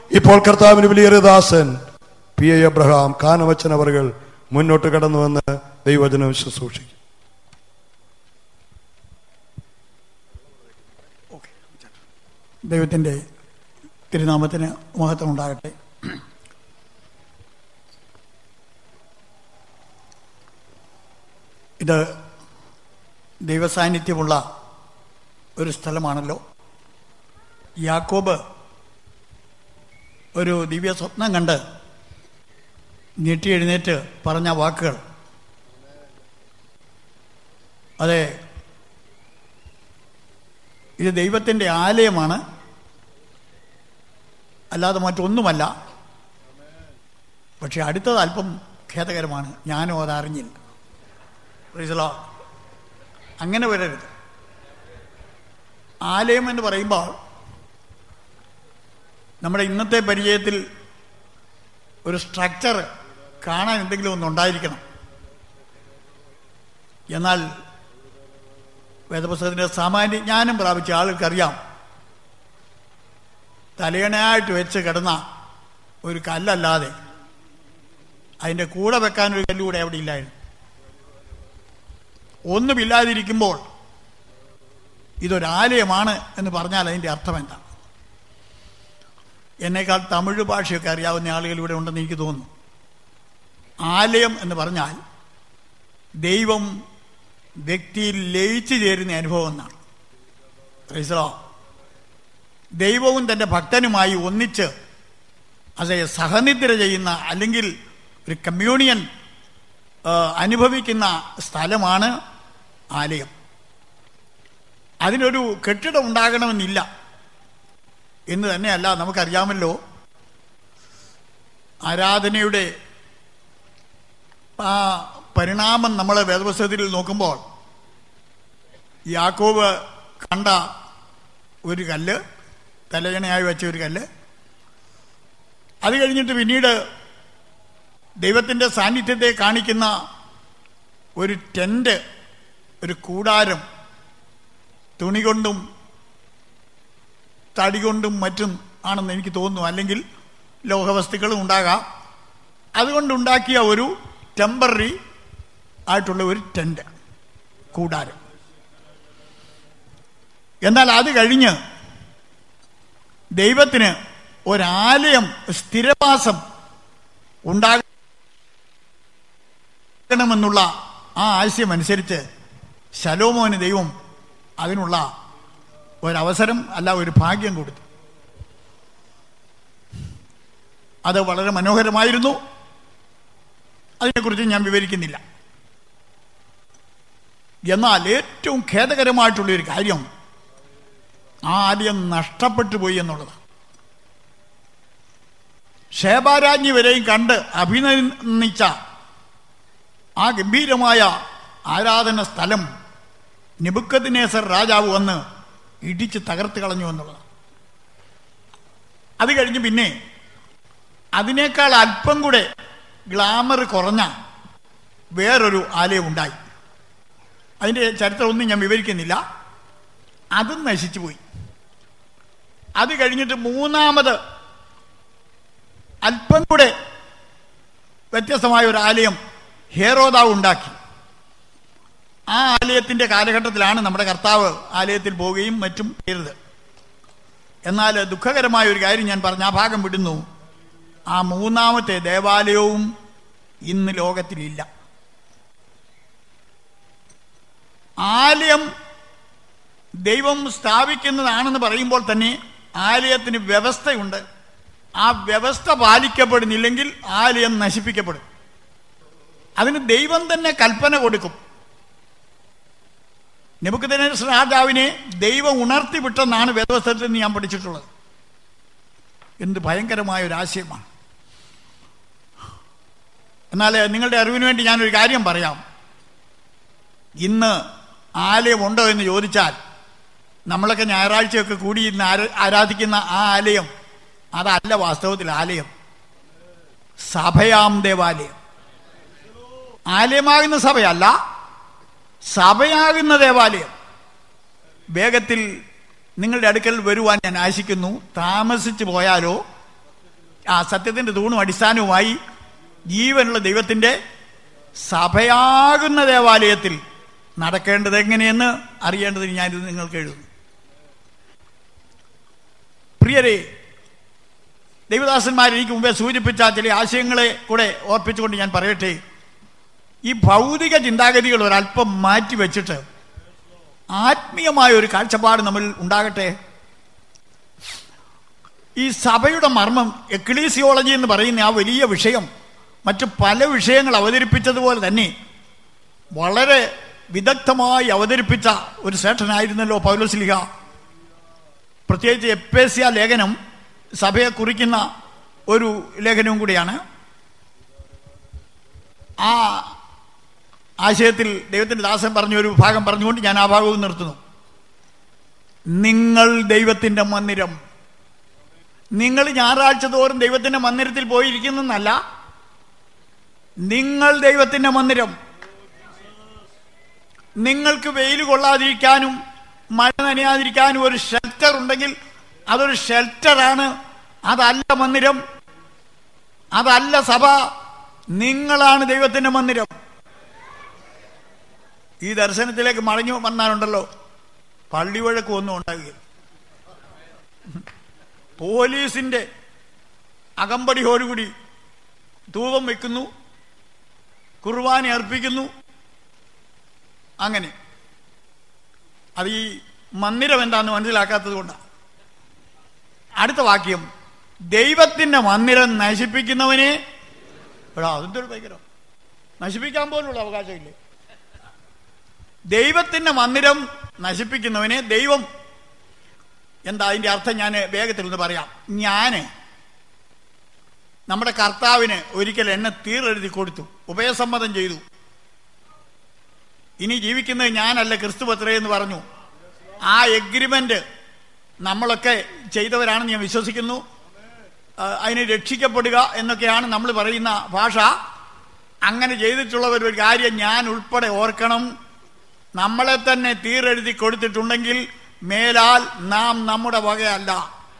ഇപ്പോൾ കർത്താവിന് വലിയ ദാസൻ പി എ എബ്രഹാം കാനവച്ചൻ അവറുകൾ മുന്നോട്ട് കടന്നുവന്ന് ദൈവജനം ശുശ്രൂഷിക്കും ദൈവത്തിൻ്റെ തിരുനാമത്തിന് മഹത്വം ഉണ്ടാകട്ടെ ഇത് ദൈവസാന്നിധ്യമുള്ള ഒരു സ്ഥലമാണല്ലോ യാക്കോബ് ഒരു ദിവ്യ സ്വപ്നം കണ്ട് ഞെട്ടി എഴുന്നേറ്റ് പറഞ്ഞ വാക്കുകൾ അതെ ഇത് ദൈവത്തിൻ്റെ ആലയമാണ് അല്ലാതെ മറ്റൊന്നുമല്ല പക്ഷെ അടുത്തത് അല്പം ഖേദകരമാണ് ഞാനും അത് അറിഞ്ഞില്ല Praise the Lord. അങ്ങനെ വരരുത് ആലയം എന്ന് പറയുമ്പോൾ നമ്മുടെ ഇന്നത്തെ പരിചയത്തിൽ ഒരു സ്ട്രക്ചർ കാണാൻ എന്തെങ്കിലും ഒന്നുണ്ടായിരിക്കണം എന്നാൽ വേദപുസ്തകത്തിൻ്റെ സാമാന്യ ജ്ഞാനം പ്രാപിച്ച ആളുകൾക്കറിയാം തലയണയായിട്ട് വെച്ച് കിടന്ന ഒരു കല്ലല്ലാതെ അതിൻ്റെ കൂടെ വെക്കാൻ ഒരു കല്ലുകൂടെ അവിടെ ഇല്ലായിരുന്നു ഒന്നുമില്ലാതിരിക്കുമ്പോൾ ഇതൊരാലയമാണ് എന്ന് പറഞ്ഞാൽ അതിൻ്റെ അർത്ഥം എന്താ എന്നേക്കാൾ തമിഴ് ഭാഷയൊക്കെ അറിയാവുന്ന ആളുകൾ ഇവിടെ ഉണ്ടെന്ന് എനിക്ക് തോന്നുന്നു ആലയം എന്ന് പറഞ്ഞാൽ ദൈവം വ്യക്തിയിൽ ലയിച്ചു ചേരുന്ന അനുഭവം എന്നാണ് ക്രൈസ്തലോ ദൈവവും തൻ്റെ ഭക്തനുമായി ഒന്നിച്ച് അത് സഹനിദ്ര ചെയ്യുന്ന അല്ലെങ്കിൽ ഒരു കമ്മ്യൂണിയൻ ആ, അനുഭവിക്കുന്ന സ്ഥലമാണ് ആലയം അതിനൊരു കെട്ടിടം ഉണ്ടാകണമെന്നില്ല എന്ന് തന്നെയല്ല നമുക്കറിയാമല്ലോ ആരാധനയുടെ ആ പരിണാമം നമ്മൾ വേദപുസ്തകത്തിൽ നോക്കുമ്പോൾ യാക്കോബ് കണ്ട ഒരു കല്ല് തലയണയായി വെച്ച ഒരു കല്ല് അത് കഴിഞ്ഞിട്ട് പിന്നീട് ദൈവത്തിൻ്റെ സാന്നിധ്യത്തെ കാണിക്കുന്ന ഒരു ടെൻറ്റ് ഒരു കൂടാരം തുണി കൊണ്ടും തടി കൊണ്ടും മറ്റും ആണെന്ന് എനിക്ക് തോന്നുന്നു അല്ലെങ്കിൽ ലോഹവസ്തുക്കളും ഉണ്ടാകാം അതുകൊണ്ടുണ്ടാക്കിയ ഒരു ടെമ്പററി ആയിട്ടുള്ള ഒരു ടെൻറ്റ് കൂടാരം എന്നാൽ അത് കഴിഞ്ഞ് ദൈവത്തിന് ഒരാലയം സ്ഥിരവാസം ഉണ്ടാകണമെന്നുള്ള ആ ആശയം അനുസരിച്ച് ശലോമോന് ദൈവം അതിനുള്ള ഒരവസരം അല്ല ഒരു ഭാഗ്യം കൊടുത്തു അത് വളരെ മനോഹരമായിരുന്നു അതിനെക്കുറിച്ച് ഞാൻ വിവരിക്കുന്നില്ല എന്നാൽ ഏറ്റവും ഖേദകരമായിട്ടുള്ള ഒരു കാര്യം ആ ആലയം നഷ്ടപ്പെട്ടു പോയി എന്നുള്ളത് ഷേബാരാജ്ഞി വരെയും കണ്ട് അഭിനന്ദിച്ച ആ ഗംഭീരമായ ആരാധന സ്ഥലം നിബുക്കത്തിനേസർ രാജാവ് വന്ന് ഇടിച്ച് തകർത്ത് കളഞ്ഞു എന്നുള്ളത് അത് കഴിഞ്ഞ് പിന്നെ അതിനേക്കാൾ അല്പം കൂടെ ഗ്ലാമർ കുറഞ്ഞ വേറൊരു ആലയം ഉണ്ടായി അതിൻ്റെ ചരിത്രമൊന്നും ഞാൻ വിവരിക്കുന്നില്ല അതും നശിച്ചു പോയി അത് കഴിഞ്ഞിട്ട് മൂന്നാമത് അല്പം കൂടെ വ്യത്യസ്തമായ ഒരു ആലയം ഹേറോദാവ് ഉണ്ടാക്കി ആ ആലയത്തിന്റെ കാലഘട്ടത്തിലാണ് നമ്മുടെ കർത്താവ് ആലയത്തിൽ പോവുകയും മറ്റും ചെയ്തത് എന്നാൽ ദുഃഖകരമായ ഒരു കാര്യം ഞാൻ പറഞ്ഞ ആ ഭാഗം വിടുന്നു ആ മൂന്നാമത്തെ ദേവാലയവും ഇന്ന് ലോകത്തിലില്ല ആലയം ദൈവം സ്ഥാപിക്കുന്നതാണെന്ന് പറയുമ്പോൾ തന്നെ ആലയത്തിന് വ്യവസ്ഥയുണ്ട് ആ വ്യവസ്ഥ പാലിക്കപ്പെടുന്നില്ലെങ്കിൽ ആലയം നശിപ്പിക്കപ്പെടും അതിന് ദൈവം തന്നെ കൽപ്പന കൊടുക്കും നെബുക്കദ്നേസർ രാജാവിനെ ദൈവം ഉണർത്തി വിട്ടെന്നാണ് വേദവസ്ത്രത്തിൽ നിന്ന് ഞാൻ പഠിച്ചിട്ടുള്ളത് എന്ത് ഭയങ്കരമായ ഒരു ആശയമാണ് എന്നാൽ നിങ്ങളുടെ അറിവിന് വേണ്ടി ഞാനൊരു കാര്യം പറയാം ഇന്ന് ആലയമുണ്ടോ എന്ന് ചോദിച്ചാൽ നമ്മളൊക്കെ ഞായറാഴ്ചയൊക്കെ കൂടി ഇന്ന് ആര- ആരാധിക്കുന്ന ആ ആലയം അതല്ല വാസ്തവത്തിൽ ആലയം സഭയാം ദേവാലയം ആലയമാകുന്ന സഭയല്ല സഭയാകുന്ന ദേവാലയം വേഗത്തിൽ നിങ്ങളുടെ അടുക്കൽ വരുവാൻ ഞാൻ ആശിക്കുന്നു താമസിച്ചു പോയാലോ ആ സത്യത്തിന്റെ തൂണും അടിസ്ഥാനവുമായി ജീവനുള്ള ദൈവത്തിന്റെ സഭയാകുന്ന ദേവാലയത്തിൽ നടക്കേണ്ടത് എങ്ങനെയെന്ന് അറിയേണ്ടതിന് ഞാനിത് നിങ്ങൾക്ക് എഴുതുന്നു പ്രിയരെ ദൈവദാസന്മാർ എനിക്ക് മുമ്പേ സൂചിപ്പിച്ച ചില ആശയങ്ങളെ കൂടെ ഓർപ്പിച്ചുകൊണ്ട് ഞാൻ പറയട്ടെ ഈ ഭൗതിക ചിന്താഗതികൾ ഒരല്പം മാറ്റി വെച്ചിട്ട് ആത്മീയമായ ഒരു കാഴ്ചപ്പാട് നമ്മൾ ഉണ്ടാകട്ടെ ഈ സഭയുടെ മർമ്മം എക്ലീസിയോളജി എന്ന് പറയുന്ന ആ വലിയ വിഷയം മറ്റു പല വിഷയങ്ങൾ അവതരിപ്പിച്ചതുപോലെ തന്നെ വളരെ വിദഗ്ധമായി അവതരിപ്പിച്ച ഒരു ശ്രേഷ്ഠനായിരുന്നല്ലോ പൗലോസ്ലിഹ പ്രത്യേകിച്ച് എപ്പേസ്യ ലേഖനം സഭയെ കുറിക്കുന്ന ഒരു ലേഖനവും കൂടിയാണ് ആ ആശയത്തിൽ ദൈവത്തിന്റെ ദാസൻ പറഞ്ഞ ഒരു ഭാഗം പറഞ്ഞുകൊണ്ട് ഞാൻ ആ ഭാഗവും നിർത്തുന്നു നിങ്ങൾ ദൈവത്തിന്റെ മന്ദിരം നിങ്ങൾ ഞായറാഴ്ച തോറും ദൈവത്തിന്റെ മന്ദിരത്തിൽ പോയിരിക്കുന്നല്ല നിങ്ങൾ ദൈവത്തിന്റെ മന്ദിരം നിങ്ങൾക്ക് വെയിൽ കൊള്ളാതിരിക്കാനും മഴ നനയാതിരിക്കാനും ഒരു ഷെൽട്ടർ ഉണ്ടെങ്കിൽ അതൊരു ഷെൽട്ടറാണ് അതല്ല മന്ദിരം അതല്ല സഭ നിങ്ങളാണ് ദൈവത്തിന്റെ മന്ദിരം ഈ ദർശനത്തിലേക്ക് മടങ്ങി വന്നാലുണ്ടല്ലോ പള്ളിവഴക്ക് ഒന്നും ഉണ്ടാകുക പോലീസിന്റെ അകമ്പടിയോടുകൂടി ധൂപം വെക്കുന്നു കുർബാന അർപ്പിക്കുന്നു അങ്ങനെ അത് ഈ മന്ദിരം എന്താന്ന് മനസ്സിലാക്കാത്തത് കൊണ്ടാണ് അടുത്ത വാക്യം ദൈവത്തിന്റെ മന്ദിരം നശിപ്പിക്കുന്നവനെ എടാ അതെന്തൊരു ഭയങ്കരം നശിപ്പിക്കാൻ പോലുള്ള അവകാശമില്ലേ ദൈവത്തിന്റെ മന്ദിരം നശിപ്പിക്കുന്നവനെ ദൈവം എന്താ അതിന്റെ അർത്ഥം ഞാൻ വേഗത്തിൽ ഒന്ന് പറയാം ഞാന് നമ്മുടെ കർത്താവിന് ഒരിക്കൽ എന്നെ തീരെഴുതി കൊടുത്തു ഉഭയസമ്മതം ചെയ്തു ഇനി ജീവിക്കുന്നത് ഞാനല്ല ക്രിസ്തുപത്രേ എന്ന് പറഞ്ഞു ആ എഗ്രിമെന്റ് നമ്മളൊക്കെ ചെയ്തവരാണെന്ന് ഞാൻ വിശ്വസിക്കുന്നു ആ, അതിന് രക്ഷിക്കപ്പെടുക എന്നൊക്കെയാണ് നമ്മൾ പറയുന്ന ഭാഷ അങ്ങനെ ചെയ്തിട്ടുള്ളവർ ഒരു കാര്യം ഞാൻ ഉൾപ്പെടെ ഓർക്കണം നമ്മളെ തന്നെ തീരെഴുതി കൊടുത്തിട്ടുണ്ടെങ്കിൽ മേലാൽ നാം നമ്മുടെ വകയല്ല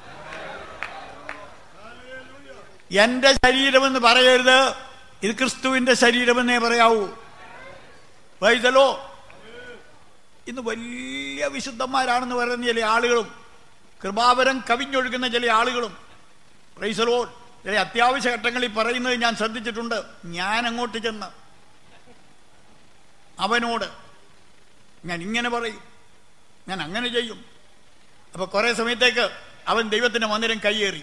എന്റെ ശരീരമെന്ന് പറയരുത് ഇത് ക്രിസ്തുവിന്റെ ശരീരമെന്നേ പറയാവൂ വൈതലോ ഇന്ന് വലിയ വിശുദ്ധന്മാരാണെന്ന് പറയുന്ന ചില ആളുകളും കൃപാവരം കവിഞ്ഞൊഴുകുന്ന ചില ആളുകളും റൈസലോ ചില അത്യാവശ്യ ഘട്ടങ്ങളിൽ പറയുന്നത് ഞാൻ ശ്രദ്ധിച്ചിട്ടുണ്ട് ഞാൻ അങ്ങോട്ട് ചെന്ന് അവനോട് ഞാൻ ഇങ്ങനെ പറയും ഞാൻ അങ്ങനെ ചെയ്യും അപ്പൊ കുറെ സമയത്തേക്ക് അവൻ ദൈവത്തിന്റെ മന്ദിരം കയ്യേറി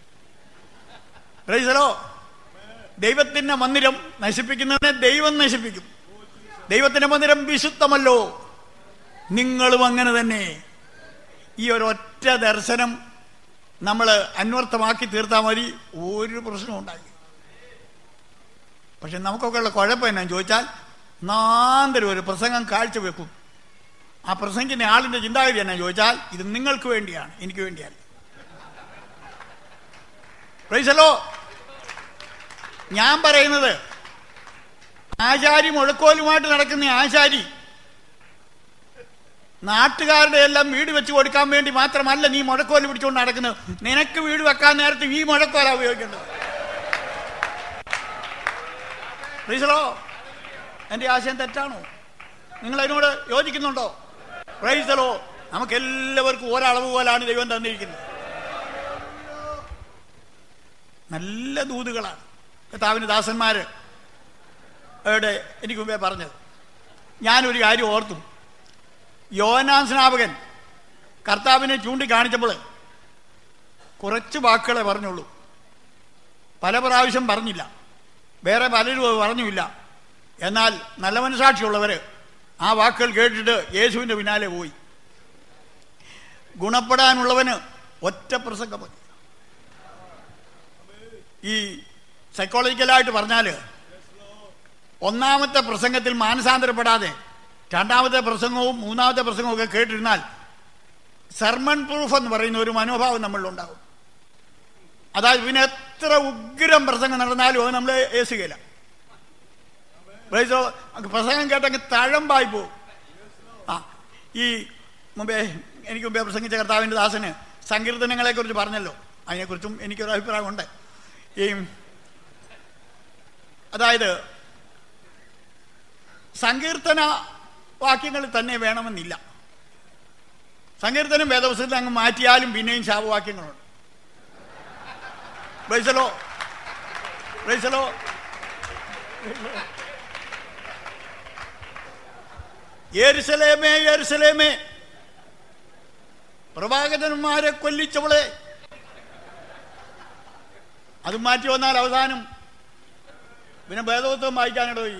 റൈസലോ ദൈവത്തിന്റെ മന്ദിരം നശിപ്പിക്കുന്നവനെ ദൈവം നശിപ്പിക്കും ദൈവത്തിന്റെ മന്ദിരം വിശുദ്ധമല്ലോ നിങ്ങളും അങ്ങനെ തന്നെ ഈ ഒരു ഒറ്റ ദർശനം നമ്മൾ അന്വർത്ഥമാക്കി തീർത്താൽ മതി ഒരു പ്രശ്നവും ഉണ്ടായി പക്ഷെ നമുക്കൊക്കെ ഉള്ള കുഴപ്പം എന്നാ ചോദിച്ചാൽ നാന്തരം ഒരു പ്രസംഗം കാഴ്ചവെക്കും ആ പ്രസംഗിക്കുന്ന ആളിന്റെ ചിന്താഗതി എന്നാ ചോദിച്ചാൽ ഇത് നിങ്ങൾക്ക് വേണ്ടിയാണ് എനിക്ക് വേണ്ടിയല്ല പ്രൈസലോ ഞാൻ പറയുന്നത് ആചാരി മുഴക്കോലുമായിട്ട് നടക്കുന്ന ആചാരി നാട്ടുകാരുടെ എല്ലാം വീട് വെച്ച് കൊടുക്കാൻ വേണ്ടി മാത്രമല്ല നീ മുഴക്കോല് പിടിച്ചുകൊണ്ട് നടക്കുന്നത് നിനക്ക് വീട് വെക്കാൻ നേരത്തെ ഈ മുഴക്കോല ഉപയോഗിക്കേണ്ടത് പ്രീസലോ എന്റെ ആശയം തെറ്റാണോ നിങ്ങൾ അതിനോട് യോജിക്കുന്നുണ്ടോ പ്രൈസലോ നമുക്ക് എല്ലാവർക്കും ഒരളവ് പോലാണ് ദൈവം തന്നിരിക്കുന്നത് നല്ല ദൂതുകളാണ് കർത്താവിന് ദാസന്മാര് അവിടെ എനിക്ക് മുമ്പേ പറഞ്ഞത് ഞാനൊരു കാര്യം ഓർത്തു യോനാൻ സ്നാപകൻ കർത്താവിനെ ചൂണ്ടിക്കാണിച്ചപ്പോൾ കുറച്ച് വാക്കുകളെ പറഞ്ഞുള്ളൂ പല പ്രാവശ്യം പറഞ്ഞില്ല വേറെ പലരും അത് പറഞ്ഞുമില്ല എന്നാൽ നല്ല മനസാക്ഷിയുള്ളവർ ആ വാക്കുകൾ കേട്ടിട്ട് യേശുവിൻ്റെ പിന്നാലെ പോയി ഗുണപ്പെടാനുള്ളവന് ഒറ്റ പ്രസംഗം മതി ഈ സൈക്കോളജിക്കലായിട്ട് പറഞ്ഞാൽ ഒന്നാമത്തെ പ്രസംഗത്തിൽ മാനസാന്തരപ്പെടാതെ രണ്ടാമത്തെ പ്രസംഗവും മൂന്നാമത്തെ പ്രസംഗവും ഒക്കെ കേട്ടിരുന്നാൽ സർമൺ പ്രൂഫ് എന്ന് പറയുന്ന ഒരു മനോഭാവം നമ്മളിലുണ്ടാകും അതായത് പിന്നെ എത്ര ഉഗ്രം പ്രസംഗം നടന്നാലും അത് നമ്മൾ ഏസുകയില്ല പ്രസംഗം കേട്ടെങ്കിൽ തഴമ്പായി പോകും ആ ഈ മുമ്പേ എനിക്ക് മുമ്പേ പ്രസംഗിച്ച കർത്താവിൻ്റെ ദാസന് സങ്കീർത്തനങ്ങളെ കുറിച്ച് പറഞ്ഞല്ലോ അതിനെക്കുറിച്ചും എനിക്കൊരു അഭിപ്രായമുണ്ട് ഈ അതായത് സങ്കീർത്തന വാക്യങ്ങൾ തന്നെ വേണമെന്നില്ല സങ്കീർത്തനം വേദപുസ്തകത്തിൽ അങ്ങ് മാറ്റിയാലും പിന്നെയും ശാപവാക്യങ്ങളുണ്ട് പ്രൈസലോ പ്രൈസലോ യേരുസലേമേ യേരുസലേമേ പ്രവാചകന്മാരെ കൊല്ലിച്ചവളെ അത് മാറ്റി വന്നാൽ അവസാനം പിന്നെ ഭേദവത്വം വായിക്കാനിടയി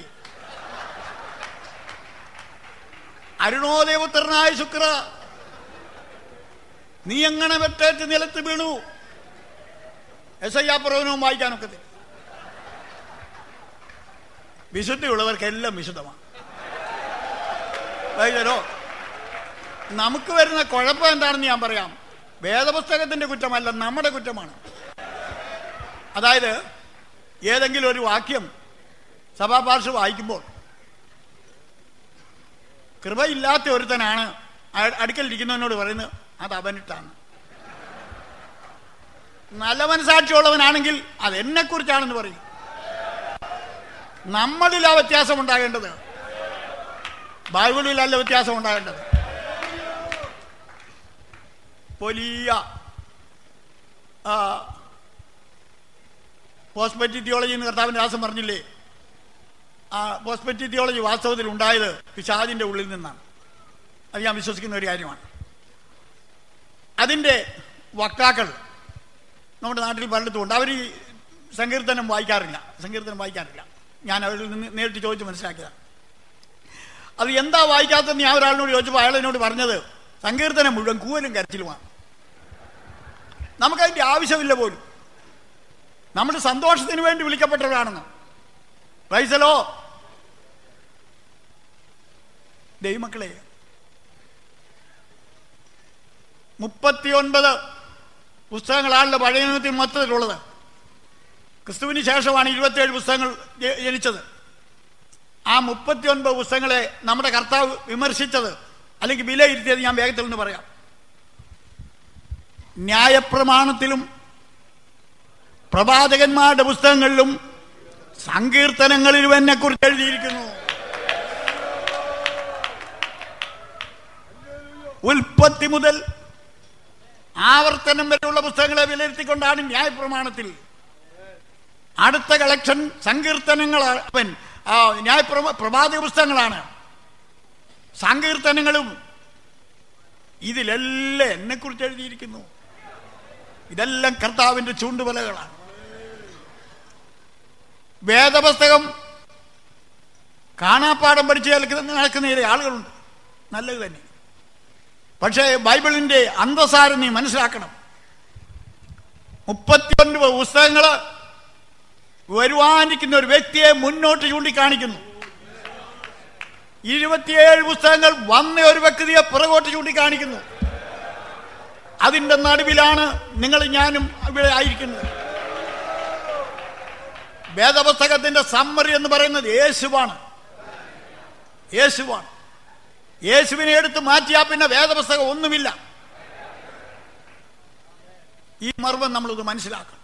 അരുണോദയപുത്രനായ ശുക്ര നീ എങ്ങനെ വെട്ടേറ്റ് നിലത്ത് വീണു എസ് ഐ പ്രവനവും വായിക്കാനൊക്കെ വിശുദ്ധിയുള്ളവർക്കെല്ലാം വിശുദ്ധമാണ് വൈദ്യരോ നമുക്ക് വരുന്ന കുഴപ്പം എന്താണെന്ന് ഞാൻ പറയാം വേദപുസ്തകത്തിന്റെ കുറ്റമല്ല നമ്മുടെ കുറ്റമാണ് അതായത് ഏതെങ്കിലും ഒരു വാക്യം സഭാപാർശ്വ വായിക്കുമ്പോൾ കൃപയില്ലാത്ത ഒരുത്തനാണ് അയ- അടുക്കലിരിക്കുന്നവനോട് പറയുന്നത് അത് അവനിട്ടാണ് നല്ല മനസാക്ഷിയുള്ളവനാണെങ്കിൽ അത് എന്നെ കുറിച്ചാണെന്ന് പറയും നമ്മളിൽ ആ വ്യത്യാസം ഉണ്ടാകേണ്ടത് ബൈബിളിലല്ല വ്യത്യാസം ഉണ്ടാകേണ്ടത് വലിയ പോസ്പെറ്റി തിയോളജി എന്ന് കർത്താവിന്റെ ദാസം പറഞ്ഞില്ലേ ആ പോസ്പെറ്റി തിയോളജി വാസ്തവത്തിൽ ഉണ്ടായത് പിശാദിന്റെ ഉള്ളിൽ നിന്നാണ് അത് ഞാൻ വിശ്വസിക്കുന്ന ഒരു കാര്യമാണ് അതിൻ്റെ വക്താക്കൾ നമ്മുടെ നാട്ടിൽ പലയിടത്തുമുണ്ട് അവർ ഈ സങ്കീർത്തനം വായിക്കാറില്ല സങ്കീർത്തനം വായിക്കാറില്ല ഞാൻ അവരിൽ നിന്ന് നേരിട്ട് ചോദിച്ച് മനസ്സിലാക്കിയതാണ് അത് എന്താ വായിക്കാത്തതെന്ന് ഞാൻ ഒരാളിനോട് ചോദിച്ചപ്പോൾ അയാൾ എന്നോട് പറഞ്ഞത് സങ്കീർത്തനം മുഴുവൻ കൂവലും കരച്ചിലുമാണ് നമുക്കതിൻ്റെ ആവശ്യമില്ല പോലും നമ്മുടെ സന്തോഷത്തിന് വേണ്ടി വിളിക്കപ്പെട്ടവരാണെന്ന് പൈസലോ ദൈവമക്കളെ മുപ്പത്തിയൊൻപത് പുസ്തകങ്ങളാണല്ലോ പഴയ നിയമത്തിൽ മൊത്തത്തിലുള്ളത് ക്രിസ്തുവിന് ശേഷമാണ് ഇരുപത്തിയേഴ് പുസ്തകങ്ങൾ ജ- ജനിച്ചത് ആ മുപ്പത്തിയൊൻപത് പുസ്തകങ്ങളെ നമ്മുടെ കർത്താവ് വിമർശിച്ചത് അല്ലെങ്കിൽ വിലയിരുത്തിയത് ഞാൻ വേഗത്തിൽ നിന്ന് പറയാം ന്യായപ്രമാണത്തിലും പ്രവാചകന്മാരുടെ പുസ്തകങ്ങളിലും സങ്കീർത്തനങ്ങളിലും എന്നെ കുറിച്ച് എഴുതിയിരിക്കുന്നു ഉൽപ്പത്തി മുതൽ ആവർത്തനം വരെയുള്ള പുസ്തകങ്ങളെ വിലയിരുത്തിക്കൊണ്ടാണ് ന്യായപ്രമാണത്തിൽ അടുത്ത കളക്ഷൻ സങ്കീർത്തനങ്ങൾ അവൻ ആ, ന്യായപ്രമ പ്രഭാത പുസ്തകങ്ങളാണ് സങ്കീർത്തനങ്ങളും ഇതിലെല്ലാം എന്നെ കുറിച്ച് എഴുതിയിരിക്കുന്നു ഇതെല്ലാം കർത്താവിന്റെ ചൂണ്ടുവലകളാണ് വേദപുസ്തകം കാണാപ്പാടം പഠിച്ച് കേൾക്കുന്ന നടക്കുന്ന ചില ആളുകളുണ്ട് നല്ലത് തന്നെ പക്ഷേ ബൈബിളിന്റെ അന്തസാരം നീ മനസ്സിലാക്കണം മുപ്പത്തിയൊൻപത് പുസ്തകങ്ങൾ വരുവാനിരിക്കുന്ന ഒരു വ്യക്തിയെ മുന്നോട്ട് ചൂണ്ടിക്കാണിക്കുന്നു ഇരുപത്തിയേഴ് പുസ്തകങ്ങൾ വന്ന ഒരു വ്യക്തിയെ പുറകോട്ട് ചൂണ്ടിക്കാണിക്കുന്നു അതിന്റെ നടുവിലാണ് നിങ്ങൾ ഞാനും ഇവിടെ ആയിരിക്കുന്നത് വേദപുസ്തകത്തിന്റെ സമ്മറി എന്ന് പറയുന്നത് യേശുവാണ് യേശുവാണ് യേശുവിനെ എടുത്ത് മാറ്റിയാൽ പിന്നെ വേദപുസ്തകം ഒന്നുമില്ല ഈ മർമ്മം നമ്മളിത് മനസ്സിലാക്കണം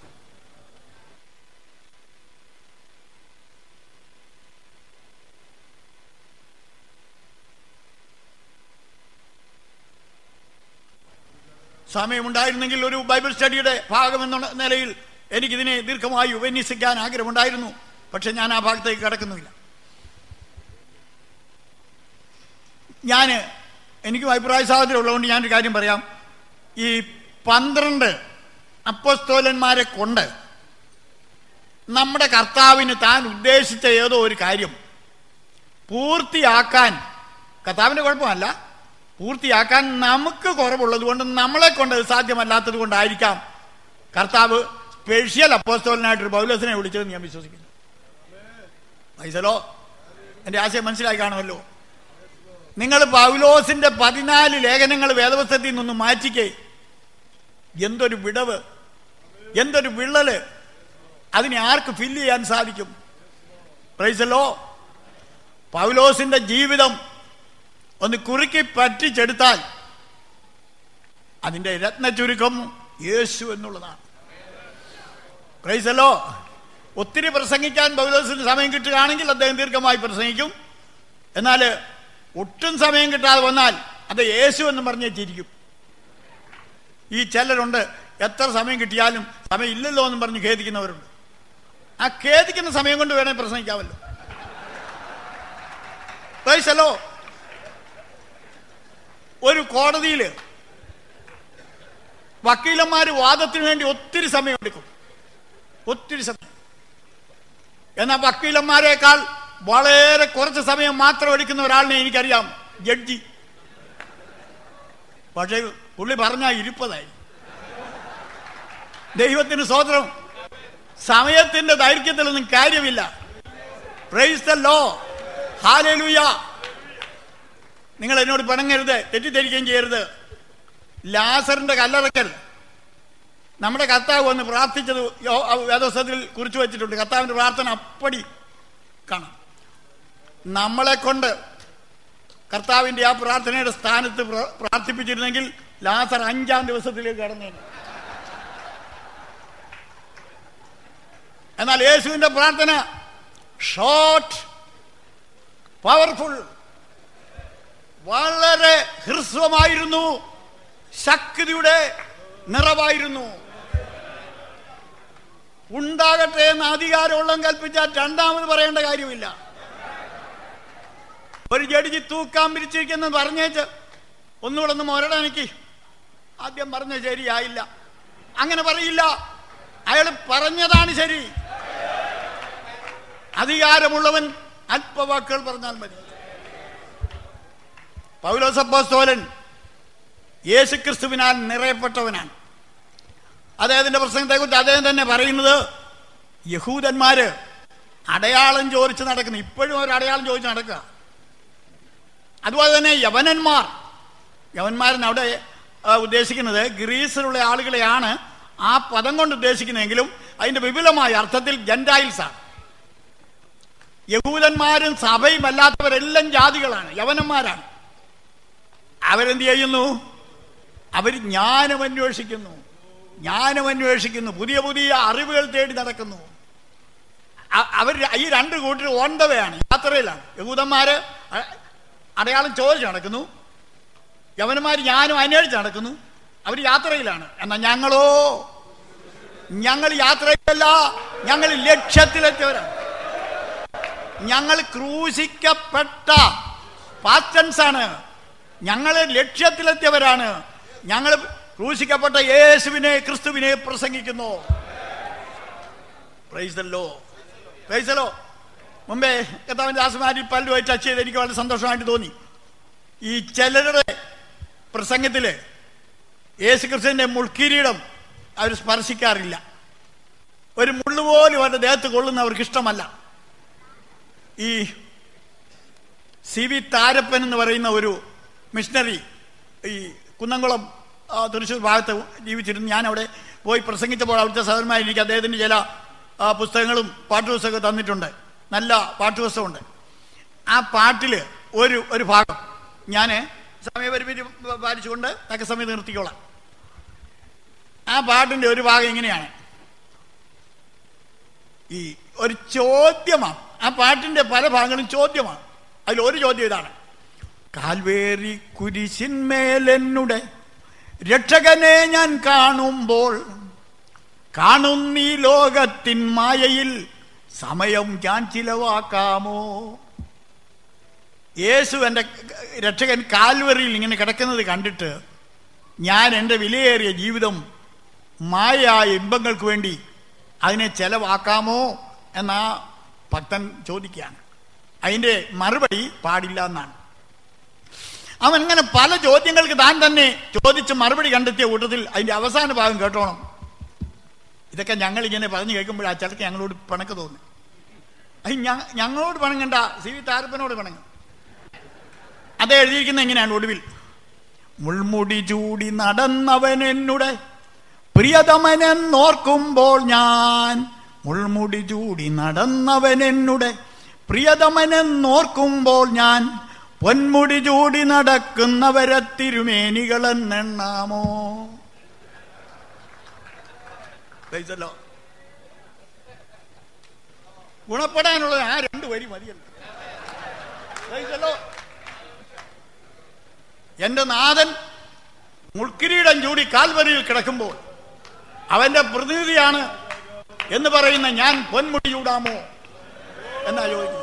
സമയമുണ്ടായിരുന്നെങ്കിൽ ഒരു ബൈബിൾ സ്റ്റഡിയുടെ ഭാഗം എന്ന നിലയിൽ എനിക്കിതിനെ ദീർഘമായി ഉപന്യസിക്കാൻ ആഗ്രഹമുണ്ടായിരുന്നു പക്ഷെ ഞാൻ ആ ഭാഗത്തേക്ക് കടക്കുന്നുമില്ല ഞാൻ എനിക്കും അഭിപ്രായ സ്വാതന്ത്ര്യം ഉള്ളതുകൊണ്ട് ഞാനൊരു കാര്യം പറയാം ഈ പന്ത്രണ്ട് അപ്പസ്തോലന്മാരെ കൊണ്ട് നമ്മുടെ കർത്താവിന് താൻ ഉദ്ദേശിച്ച ഏതോ ഒരു കാര്യം പൂർത്തിയാക്കാൻ കർത്താവിന്റെ കുഴപ്പമല്ല പൂർത്തിയാക്കാൻ നമുക്ക് കുറവുള്ളത് കൊണ്ട് നമ്മളെ കൊണ്ട് അത് സാധ്യമല്ലാത്തത് കൊണ്ടായിരിക്കാം കർത്താവ് സ്പെഷ്യൽ അപ്പോസ്തോലനായിട്ടൊരു പൗലോസിനെ വിളിച്ചതെന്ന് ഞാൻ വിശ്വസിക്കുന്നു പൈസലോ എന്റെ ആശയം മനസ്സിലായി കാണുമല്ലോ നിങ്ങൾ പൗലോസിന്റെ പതിനാല് ലേഖനങ്ങൾ വേദപുസ്തകത്തിൽ നിന്നൊന്ന് മാറ്റിക്കേ എന്തൊരു വിടവ് എന്തൊരു വിള്ളല് അതിനെ ആർക്ക് ഫില്ല് ചെയ്യാൻ സാധിക്കും പ്രൈസലോ പൗലോസിന്റെ ജീവിതം ഒന്ന് കുറുക്കി പറ്റിച്ചെടുത്താൽ അതിന്റെ രത്ന ചുരുക്കം യേശു എന്നുള്ളതാണ് പ്രൈസല്ലോ ഒത്തിരി പ്രസംഗിക്കാൻ പൗലോസിന് സമയം കിട്ടുകയാണെങ്കിൽ അദ്ദേഹം ദീർഘമായി പ്രസംഗിക്കും എന്നാൽ ഒട്ടും സമയം കിട്ടാതെ വന്നാൽ അത് യേശു എന്ന് പറഞ്ഞ് ചിരിക്കും ഈ ചിലരുണ്ട് എത്ര സമയം കിട്ടിയാലും സമയം ഇല്ലല്ലോ എന്നും പറഞ്ഞ് ഖേദിക്കുന്നവരുണ്ട് ആ ഖേദിക്കുന്ന സമയം കൊണ്ട് വേണേ പ്രസംഗിക്കാമല്ലോ പ്രൈസല്ലോ ഒരു കോടതിയിൽ വക്കീലന്മാർ വാദത്തിന് വേണ്ടി ഒത്തിരി സമയം എടുക്കും ഒത്തിരി സമയം എന്നാൽ വക്കീലന്മാരെക്കാൾ വളരെ കുറച്ച് സമയം മാത്രം എടുക്കുന്ന ഒരാളിനെ എനിക്കറിയാം ജഡ്ജി പക്ഷേ പുള്ളി പറഞ്ഞ ഇരുപ്പതായി ദൈവത്തിന് സ്വതന്ത്രം സമയത്തിന്റെ ദൈർഘ്യത്തിലൊന്നും കാര്യമില്ല പ്രൈസ് ദ ലോ ഹാലൂയ നിങ്ങൾ എന്നോട് പിണങ്ങരുത് തെറ്റിദ്ധരിക്കുകയും ചെയ്യരുത് ലാസറിന്റെ കല്ലറക്കൽ നമ്മുടെ കർത്താവ് വന്ന് പ്രാർത്ഥിച്ചത് യോ- വേദോസ്തത്തിൽ കുറിച്ചു വെച്ചിട്ടുണ്ട് കർത്താവിന്റെ പ്രാർത്ഥന അപ്പടി കാണാം നമ്മളെ കൊണ്ട് കർത്താവിന്റെ ആ പ്രാർത്ഥനയുടെ സ്ഥാനത്ത് പ്ര- പ്രാർത്ഥിപ്പിച്ചിരുന്നെങ്കിൽ ലാസർ അഞ്ചാം ദിവസത്തിലേക്ക് കടന്നേനെ എന്നാൽ യേശുവിന്റെ പ്രാർത്ഥന ഷോർട്ട് പവർഫുൾ വളരെ ഹ്രസ്വമായിരുന്നു ശക്തിയുടെ നിറവായിരുന്നു ഉണ്ടാകട്ടെ എന്ന് അധികാരമുള്ളം കൽപ്പിച്ചാൽ രണ്ടാമത് പറയേണ്ട കാര്യമില്ല ഒരു ജഡ്ജി തൂക്കാൻ പിരിച്ചിരിക്കുന്നത് പറഞ്ഞേച്ച് ഒന്നുകൂടെ ഒന്ന് മൊരടനക്ക് ആദ്യം പറഞ്ഞ ശരിയായില്ല അങ്ങനെ പറയില്ല അയാൾ പറഞ്ഞതാണ് ശരി അധികാരമുള്ളവൻ അല്പവാക്കുകൾ പറഞ്ഞാൽ മതി പൗലോസപ്പോസ്തോലൻ യേശുക്രിസ്തുവിനാൽ നിറയപ്പെട്ടവനാണ് അദ്ദേഹത്തിന്റെ പ്രസംഗത്തെക്കുറിച്ച് അദ്ദേഹം തന്നെ പറയുന്നത് യഹൂദന്മാര് അടയാളം ചോദിച്ച് നടക്കുന്നു ഇപ്പോഴും ഒരു അടയാളം ചോദിച്ച് നടക്കുക അതുപോലെ തന്നെ യവനന്മാർ യവന്മാരെന്ന് അവിടെ ആ, ഉദ്ദേശിക്കുന്നത് ഗ്രീസിലുള്ള ആളുകളെയാണ് ആ പദം കൊണ്ട് ഉദ്ദേശിക്കുന്നതെങ്കിലും അതിന്റെ വിപുലമായ അർത്ഥത്തിൽ ജെന്റൈൽസ് ആണ് യഹൂദന്മാരും സഭയും അല്ലാത്തവരെല്ലാം ജാതികളാണ് യവനന്മാരാണ് അവരെന്ത് ചെയ്യുന്നു അവർ ജ്ഞാനം അന്വേഷിക്കുന്നു ജ്ഞാനം അന്വേഷിക്കുന്നു പുതിയ പുതിയ അറിവുകൾ തേടി നടക്കുന്നു അ- അവർ ഈ രണ്ട് കൂട്ടർ ഓൺ ദ വേ ആണ് യാത്രയിലാണ് യഹൂദന്മാര് അ- അടയാളം ചോദിച്ച് നടക്കുന്നു യവനന്മാർ ജ്ഞാനം അന്വേഷിച്ച് നടക്കുന്നു അവർ യാത്രയിലാണ് എന്നാൽ ഞങ്ങളോ ഞങ്ങൾ യാത്രയിലല്ല ഞങ്ങൾ ലക്ഷ്യത്തിലെത്തിയവരാണ് ഞങ്ങൾ ക്രൂശിക്കപ്പെട്ട പാസ്റ്റൻസ് ആണ് ഞങ്ങൾ ലക്ഷ്യത്തിലെത്തിയവരാണ് ഞങ്ങൾ ക്രൂശിക്കപ്പെട്ട യേശുവിനെ ക്രിസ്തുവിനെ പ്രസംഗിക്കുന്നു പ്രൈസല്ലോ പ്രൈസലോ മുമ്പേ കർത്താവിന്റെ ദാസമാരിൽ പല്ലുമായി ടച്ച് ചെയ്ത് എനിക്ക് വളരെ സന്തോഷമായിട്ട് തോന്നി ഈ ചിലരുടെ പ്രസംഗത്തില് യേശു ക്രിസ്തുവിന്റെ മുൾക്കിരീടം അവർ സ്പർശിക്കാറില്ല ഒരു മുള്ളു പോലും അവരുടെ ദേഹത്ത് കൊള്ളുന്നവർക്ക് ഇഷ്ടമല്ല ഈ സി വി താരപ്പൻ എന്ന് പറയുന്ന ഒരു മിഷണറി ഈ കുന്നംകുളം ആ, തൃശ്ശൂർ ഭാഗത്ത് ജീവിച്ചിരുന്നു ഞാൻ അവിടെ പോയി പ്രസംഗിച്ചപ്പോൾ അവിടുത്തെ സഹോദരന്മാർ എനിക്ക് അദ്ദേഹത്തിന്റെ ചില ആ, പുസ്തകങ്ങളും പാട്ടുപുസ്തകമൊക്കെ തന്നിട്ടുണ്ട് നല്ല പാട്ടുപുസ്തകമുണ്ട് ആ പാട്ടില് ഒരു ഒരു ഭാഗം ഞാൻ സമയപരിമിതി പാലിച്ചുകൊണ്ട് തക്ക സമയം നിർത്തിക്കോളാം ആ പാട്ടിന്റെ ഒരു ഭാഗം ഇങ്ങനെയാണ് ഈ ഒരു ചോദ്യമാണ് ആ പാട്ടിന്റെ പല ഭാഗങ്ങളും ചോദ്യമാണ് അതിൽ ഒരു ചോദ്യം ഇതാണ് കാൽവേറി കുരിശിന്മേലെന്നുടെ രക്ഷകനെ ഞാൻ കാണുമ്പോൾ കാണുന്നീ ലോകത്തിൻ മായയിൽ സമയം ഞാൻ ചിലവാക്കാമോ യേശു എൻ്റെ രക്ഷകൻ കാൽവറിയിൽ ഇങ്ങനെ കിടക്കുന്നത് കണ്ടിട്ട് ഞാൻ എൻ്റെ വിലയേറിയ ജീവിതം മായായ ഇമ്പങ്ങൾക്ക് വേണ്ടി അതിനെ ചെലവാക്കാമോ എന്നാ ഭക്തൻ ചോദിക്കുകയാണ് അതിൻ്റെ മറുപടി പാടില്ല എന്നാണ് അവൻ ഇങ്ങനെ പല ചോദ്യങ്ങൾക്ക് താൻ തന്നെ ചോദിച്ച് മറുപടി കണ്ടെത്തിയ കൂട്ടത്തിൽ അതിൻ്റെ അവസാന ഭാഗം കേട്ടോണം ഇതൊക്കെ ഞങ്ങൾ ഇങ്ങനെ പറഞ്ഞു കേൾക്കുമ്പോൾ ആ ചിലക്ക് ഞങ്ങളോട് പിണക്ക് തോന്നി അത് ഞ- ഞങ്ങളോട് പിണങ്ങണ്ട സി വി താരപ്പനോട് പിണങ്ങും അത് എഴുതിയിരിക്കുന്ന എങ്ങനെയാണ് ഒടുവിൽ മുൾമുടി ചൂടി നടന്നവൻ എന്നുടെ പ്രിയതമനെന്നോർക്കുമ്പോൾ ഞാൻ മുൾമുടി ചൂടി നടന്നവൻ എന്നുടെ പ്രിയതമനെന്നോർക്കുമ്പോൾ ഞാൻ പൊന്മുടി ചൂടി നടക്കുന്നവരെ തിരുമേനികളെന്നെണ്ണാമോ Praise the Lord. ഗുണപ്പെടാനുള്ളത് ആ രണ്ട് വരി മതിയല്ലോ ഗ്രഹിച്ചല്ലോ? എന്റെ നാഥൻ മുൾക്കിരീടം ചൂടി കാൽവരിയിൽ കിടക്കുമ്പോൾ അവന്റെ പ്രതിനിധിയാണ് എന്ന് പറയുന്ന ഞാൻ പൊന്മുടി ചൂടാമോ എന്നാ ചോദിക്കുന്നു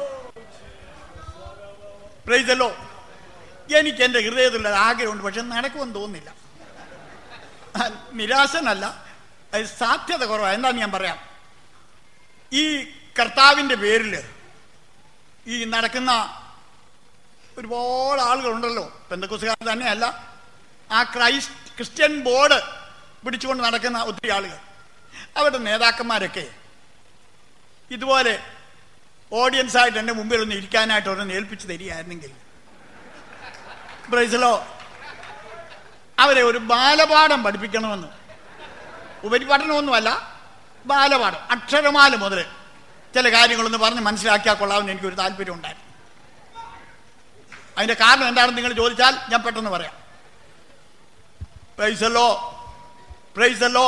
പ്രൈസല്ലോ എനിക്ക് എന്റെ ഹൃദയത്തിൽ ഒരു ആഗ്രഹമുണ്ട് പക്ഷെ നടക്കുമെന്ന് തോന്നുന്നില്ല ആ, നിരാശനല്ല അത് സാധ്യത കുറവാണ് എന്താന്ന് ഞാൻ പറയാം ഈ കർത്താവിന്റെ പേരിൽ ഈ നടക്കുന്ന ഒരുപാട് ആളുകളുണ്ടല്ലോ പെന്തക്കുസുകാർ തന്നെയല്ല ആ ക്രൈസ്റ്റ് ക്രിസ്ത്യൻ ബോർഡ് പിടിച്ചുകൊണ്ട് നടക്കുന്ന ഒത്തിരി ആളുകൾ അവരുടെ നേതാക്കന്മാരൊക്കെ ഇതുപോലെ ഓഡിയൻസ് ആയിട്ട് എൻ്റെ മുമ്പിൽ ഒന്ന് ഇരിക്കാനായിട്ട് ഒരെണ്ണം ഏൽപ്പിച്ച് തരികയായിരുന്നെങ്കിൽ ബ്രൈസലോ അവരെ ഒരു ബാലപാഠം പഠിപ്പിക്കണമെന്ന് ഉപരിപഠനമൊന്നുമല്ല ബാലപാഠം അക്ഷരമാല മുതൽ ചില കാര്യങ്ങളൊന്ന് പറഞ്ഞ് മനസ്സിലാക്കിയാൽ കൊള്ളാമെന്ന് എനിക്കൊരു താല്പര്യം ഉണ്ടായിരുന്നു അതിന്റെ കാരണം എന്താണെന്ന് നിങ്ങൾ ചോദിച്ചാൽ ഞാൻ പെട്ടെന്ന് പറയാം പ്രൈസല്ലോ പ്രൈസല്ലോ